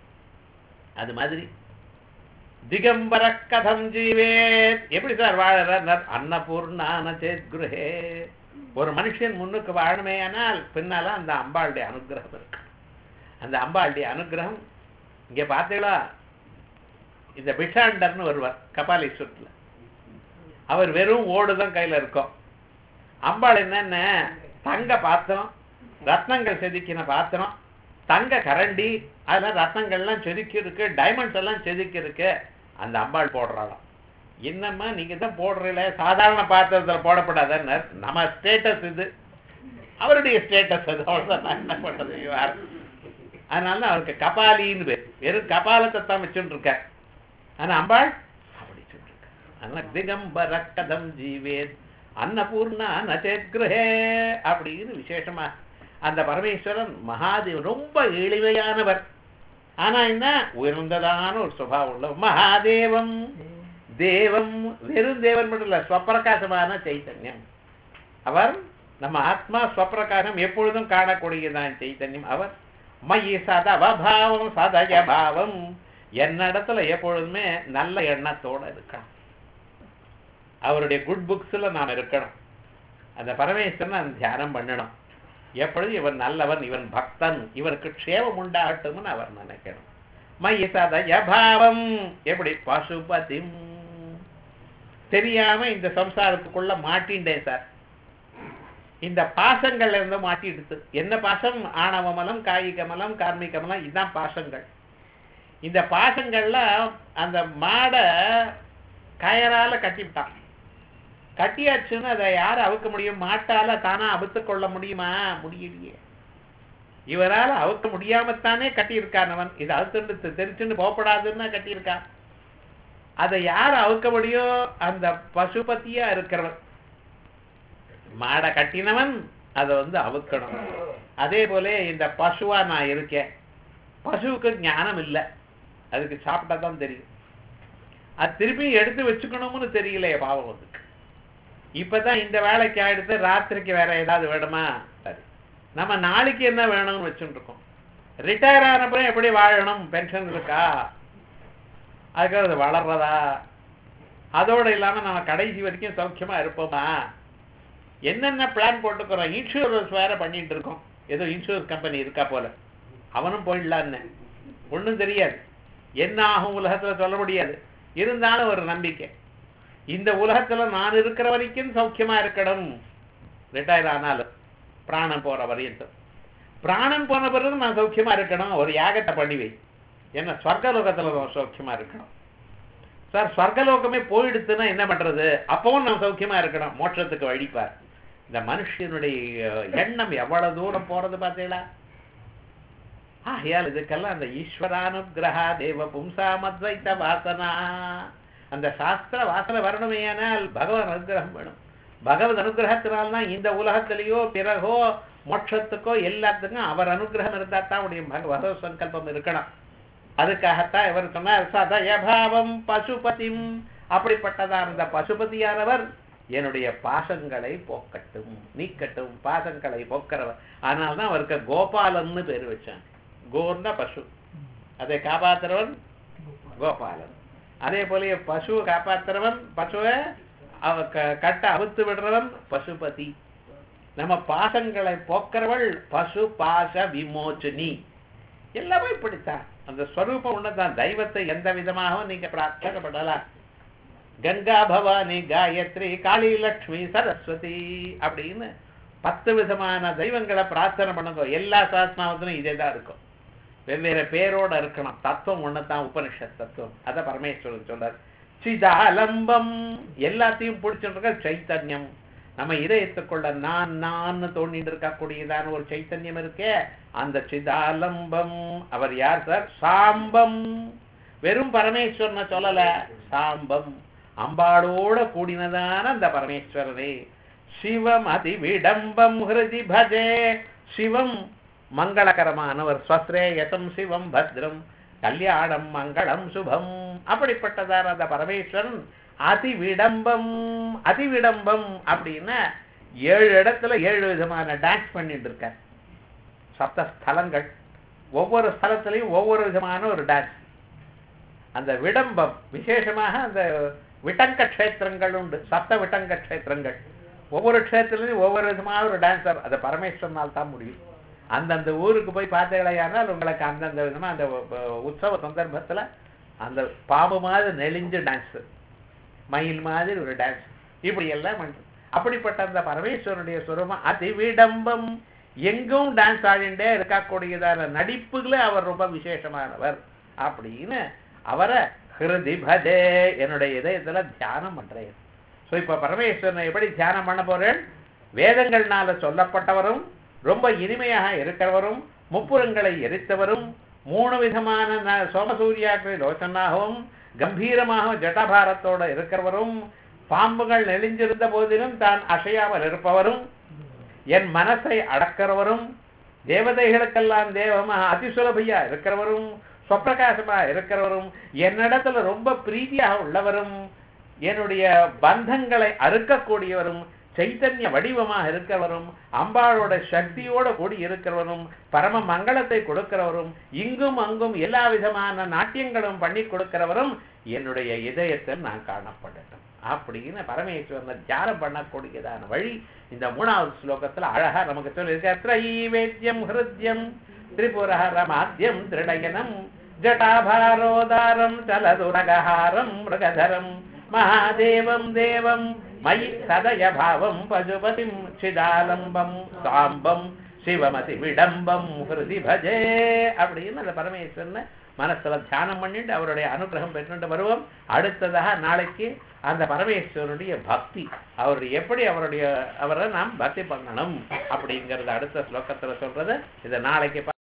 [SPEAKER 1] அது மாதிரி திகம்பர கதம் ஜீவேத் எப்படி சார் வாழறார் அன்னபூர்ணான சேத்குருஹே ஒரு மனுஷன் முன்னுக்கு வாழணுமே ஆனால் பின்னால அந்த அம்பாளுடைய அனுகிரகம் இருக்கு அந்த அம்பாளுடைய அனுகிரகம் இங்க பார்த்தீங்களா இந்த பிஷாண்டர்னு வருவார் கபாலீஸ்வரத்தில் அவர் வெறும் ஓடுதான் கையில இருக்கும் அம்பாள் என்னென்ன தங்க பாத்திரம் ரத்னங்கள் செதுக்கின பாத்திரம் தங்க கரண்டி அதெல்லாம் ரத்னங்கள்லாம் செதுக்கி இருக்கு டைமண்ட்ஸ் எல்லாம் செதுக்கி இருக்கு அந்த அம்பாள் போடுறாளாம் என்னம்மா நீங்க தான் போடுறீல சாதாரண பாத்திரத்தில் போடப்படாதன்னு நம்ம ஸ்டேட்டஸ் இது அவருடைய ஸ்டேட்டஸ் அது அவ்வளவுதான் நான் என்ன பண்றது யார் அதனால தான் அவருக்கு கபாலின்னு பேர் வெறும் கபாலத்தை தான் வச்சுட்டு இருக்கார் ஆனா அம்பாள் அப்படி சொல்லிருக்கார் அதனால திகம்பர கதம் ஜீவேத் அன்னபூர்ணா நச்சேத்கிரஹே அப்படின்னு விசேஷமா அந்த பரமேஸ்வரன் மகாதேவ் ரொம்ப எளிமையானவர் ஆனா என்ன உயர்ந்ததான ஒரு சுபாவம் உள்ள மகாதேவம் தேவம் வெறும் தேவன் மட்டும் இல்ல ஸ்வப்பிரகாசமான சைத்தன்யம் அவர் நம்ம ஆத்மா ஸ்வப்பிரகாசம் எப்பொழுதும் காணக்கூடியதான் சைத்தன்யம் அவர் மயி சதவபாவம் சதய பாவம் என்னிடத்துல எப்பொழுதுமே நல்ல எண்ணத்தோட இருக்கணும் அவருடைய குட் புக்ஸ்ல நாம் இருக்கணும் அந்த பரமேஸ்வரன் தியானம் பண்ணணும் எப்பொழுதும் இவன் நல்லவன் இவன் பக்தன் இவருக்கு க்ஷேமம் உண்டாகட்டும்னு அவர் நினைக்கணும் மயி சதய பாவம் எப்படி பசுபதி தெரியாம இந்த சம்சாரத்துக்குள்ள மாட்டின்றேன் சார் இந்த பாசங்கள்ல இருந்து மாட்டிடுது என்ன பாசம் ஆணவ மலம் காயிக மலம் கார்மிக மலம் இதுதான் பாசங்கள் இந்த பாசங்கள்ல அந்த மாடை கயரால கட்டிவிட்டான் கட்டியாச்சுன்னு அதை யார் அவுக்க முடியும் மாட்டால தானா அவுத்து கொள்ள முடியுமா முடியலையே இவரால் அவுக்க முடியாமத்தானே கட்டியிருக்கான் அவன் இது அவுத்துண்டு தெரிச்சுன்னு போகப்படாதுன்னா கட்டியிருக்கான் அதை யார் அவுக்க முடியும் அந்த பசுபதியா இருக்கிறவன் மாடை கட்டினவன் அதை வந்து அவுக்கணும் அதே போல இந்த பசுவா நான் இருக்கேன் பசுவுக்கு ஞானம் இல்லை அதுக்கு சாப்பிட்டா தான் தெரியும் அது திருப்பி எடுத்து வச்சுக்கணும்னு தெரியலையே பாவம் அதுக்கு இப்பதான் இந்த வேலைக்கு ஆயிடுத்து ராத்திரிக்கு வேற ஏதாவது வேணுமா சரி நம்ம நாளைக்கு என்ன வேணும்னு வச்சுட்டு இருக்கோம் ரிட்டையர் ஆனப்பறம் எப்படி வாழணும் பென்ஷன் இருக்கா அதுக்காக அது வளர்றதா அதோட இல்லாம நம்ம கடைசி வரைக்கும் சௌக்கியமா இருப்போமா என்னென்ன பிளான் போட்டுக்கிறோம் இன்சூரன்ஸ் வேற பண்ணிட்டு இருக்கோம் ஏதோ இன்சூரன்ஸ் கம்பெனி இருக்கா போல அவனும் போயிடலான்னு ஒண்ணும் தெரியாது என்ன ஆகும் உலகத்துல சொல்ல முடியாது இருந்தாலும் ஒரு நம்பிக்கை இந்த உலகத்துல நான் இருக்கிற வரைக்கும் சௌக்கியமா இருக்கணும் ரிட்டையர் ஆனாலும் பிராணம் போற வரையும் பிராணம் போன பிறகு நான் சௌக்கியமா இருக்கணும் ஒரு யாகத்தை பண்ணி வை என்ன ஸ்வர்க்க லோகத்துல நான் சௌக்கியமா இருக்கணும் சார் ஸ்வர்கலோகமே போயிடுத்துன்னா என்ன பண்றது அப்பவும் நான் சௌக்கியமா இருக்கணும் மோட்சத்துக்கு வழிப்பார் இந்த மனுஷனுடைய எண்ணம் எவ்வளவு தூரம் போறது பார்த்தீங்களா ஆகையால் இதுக்கெல்லாம் அந்த ஈஸ்வரானுகிரகா தேவ பும்சாமத்வைத்த வாசனா அந்த சாஸ்திர வாசனை வரணுமேயானால் பகவான் அனுகிரகம் வேணும் பகவத் அனுகிரகத்தினால்தான் இந்த உலகத்திலேயோ பிறகோ மோட்சத்துக்கோ எல்லாத்துக்கும் அவர் அனுகிரகம் இருந்தா தான் உடைய பகவத் சங்கல்பம் இருக்கணும் அதுக்காகத்தான் இவர் சொன்னார் சதயபாவம் பசுபதிம் அப்படிப்பட்டதா அந்த பசுபதியானவர் என்னுடைய பாசங்களை போக்கட்டும் நீக்கட்டும் பாசங்களை போக்கிறவர் அதனால தான் அவருக்கு கோபாலன்னு பேர் வச்சான் கோர்னா பசு அதை காப்பாத்துறவன் கோபாலன் அதே போல பசுவை காப்பாத்துறவன் பசுவை அவ க- கட்ட அவுத்து விடுறவன் பசுபதி நம்ம பாசங்களை போக்குறவள் பசு பாச விமோச்சினி எல்லாமே இப்படித்தான் அந்த ஸ்வரூபம் ஒண்ணுதான் தெய்வத்தை எந்த விதமாகவும் நீங்க பிரார்த்தனைப்படலாம் கங்கா பவானி காயத்ரி காளி லக்ஷ்மி சரஸ்வதி அப்படின்னு பத்து விதமான தெய்வங்களை பிரார்த்தனை பண்ணுங்க எல்லா சாஸ்திரத்திலும் இதே தான் இருக்கும் வெவ்வேறு பேரோட இருக்கணும் தத்துவம் ஒண்ணுதான் உபனிஷத் தத்துவம் அத பரமேஸ்வரன் சொல்றார் சிதாலம்பம் எல்லாத்தையும் பிடிச்சிட்டு இருக்க சைத்தன்யம் நம்ம இதயத்துக்குள்ள நான் நான் தோண்டிட்டு இருக்கக்கூடியதான ஒரு சைத்தன்யம் இருக்கே அந்த சிதாலம்பம் அவர் யார் சார் சாம்பம் வெறும் பரமேஸ்வரனை சொல்லல சாம்பம் அம்பாளோட கூடினதான அந்த பரமேஸ்வரனே சிவம் அதி விடம்பம் ஹிருதி பஜே சிவம் மங்களகரமானவர் ஸ்வஸ்ரேயசம் சிவம் பத்ரம் கல்யாணம் மங்களம் சுபம் அப்படிப்பட்டதார் அந்த பரமேஸ்வரன் அதி விடம்பம் அதி விடம்பம் அப்படின்னா ஏழு இடத்துல ஏழு விதமான டான்ஸ் பண்ணிட்டு இருக்கார் சப்த ஸ்தலங்கள் ஒவ்வொரு ஸ்தலத்திலையும் ஒவ்வொரு விதமான ஒரு டான்ஸ் அந்த விடம்பம் விசேஷமாக அந்த விட்டங்க க்ஷேத்திரங்கள் உண்டு சப்த விட்டங்க க்ஷேத்திரங்கள் ஒவ்வொரு க்ஷேத்திரத்திலையும் ஒவ்வொரு விதமான ஒரு டான்ஸர் அது பரமேஸ்வரனால் தான் முடியும் அந்தந்த ஊருக்கு போய் பார்த்தீங்களேயானால் உங்களுக்கு அந்தந்த விதமா அந்த அஹ், உற்சவ சந்தர்ப்பத்துல அந்த பாம்பு மாதிரி நெளிஞ்சு டான்ஸ் மயில் மாதிரி ஒரு டான்ஸ் இப்படி எல்லாம் பண்றது அப்படிப்பட்ட அந்த பரமேஸ்வரனுடைய சுரூபம் அதி விடம்பம் எங்கும் டான்ஸ் ஆடிண்டே இருக்கக்கூடியதான நடிப்புகளே அவர் ரொம்ப விசேஷமானவர் அப்படின்னு அவரை ஹிருதி பஜே என்னுடைய இதயத்துல தியானம் பண்றேன் ஸோ இப்போ பரமேஸ்வரனை எப்படி தியானம் பண்ண போறேன் வேதங்கள்னால சொல்லப்பட்டவரும் ரொம்ப இனிமையாக இருக்கிறவரும் முப்புறங்களை எரித்தவரும் மூணு விதமான ந- சோமசூரியாக்களை லோச்சனாகவும் கம்பீரமாக ஜட்டாபாரத்தோட இருக்கிறவரும் பாம்புகள் நெளிஞ்சிருந்த போதிலும் தான் அசையாமல் இருப்பவரும் என் மனசை அடக்கிறவரும் தேவதைகளுக்கெல்லாம் தேவமாக அதிசுலபையா இருக்கிறவரும் சொப்பிரகாசமா இருக்கிறவரும் என்னிடத்துல ரொம்ப பிரீதியாக உள்ளவரும் என்னுடைய பந்தங்களை அறுக்கக்கூடியவரும் சைத்தன்ய வடிவமாக இருக்கிறவரும் அம்பாளோட சக்தியோட கூடி இருக்கிறவரும் பரம மங்களத்தை கொடுக்கிறவரும் இங்கும் அங்கும் எல்லா விதமான நாட்டியங்களும் பண்ணி கொடுக்கிறவரும் என்னுடைய இதயத்தில் நான் காணப்படட்டும் அப்படின்னு பரமேஸ்வரனை தியானம் பண்ணக்கூடியதான வழி இந்த மூணாவது ஸ்லோகத்துல அழகா நமக்கு சொல்லியிருக்க திரைவேத்தியம் ஹிருத்யம் திரிபுரஹரமாத்யம் திருடயனம் ஜட்டாபாரோதாரம் சலதுரகஹாரம் மிருகதரம் மகாதேவம் தேவம் மயி சதயபாவம் பசுபதிம் சிதாலம்பம் சாம்பம் சிவமதி விடம்பம் ஹிருதி பஜே அப்படின்னு அந்த பரமேஸ்வரனை மனசுல தியானம் பண்ணிட்டு அவருடைய அனுகிரகம் பெற்றுட்டு வருவோம் அடுத்ததாக நாளைக்கு அந்த பரமேஸ்வரனுடைய பக்தி அவருடைய எப்படி அவருடைய அவரை நாம் பக்தி பண்ணணும் அப்படிங்கறது அடுத்த ஸ்லோகத்துல சொல்றது இதை நாளைக்கு பா-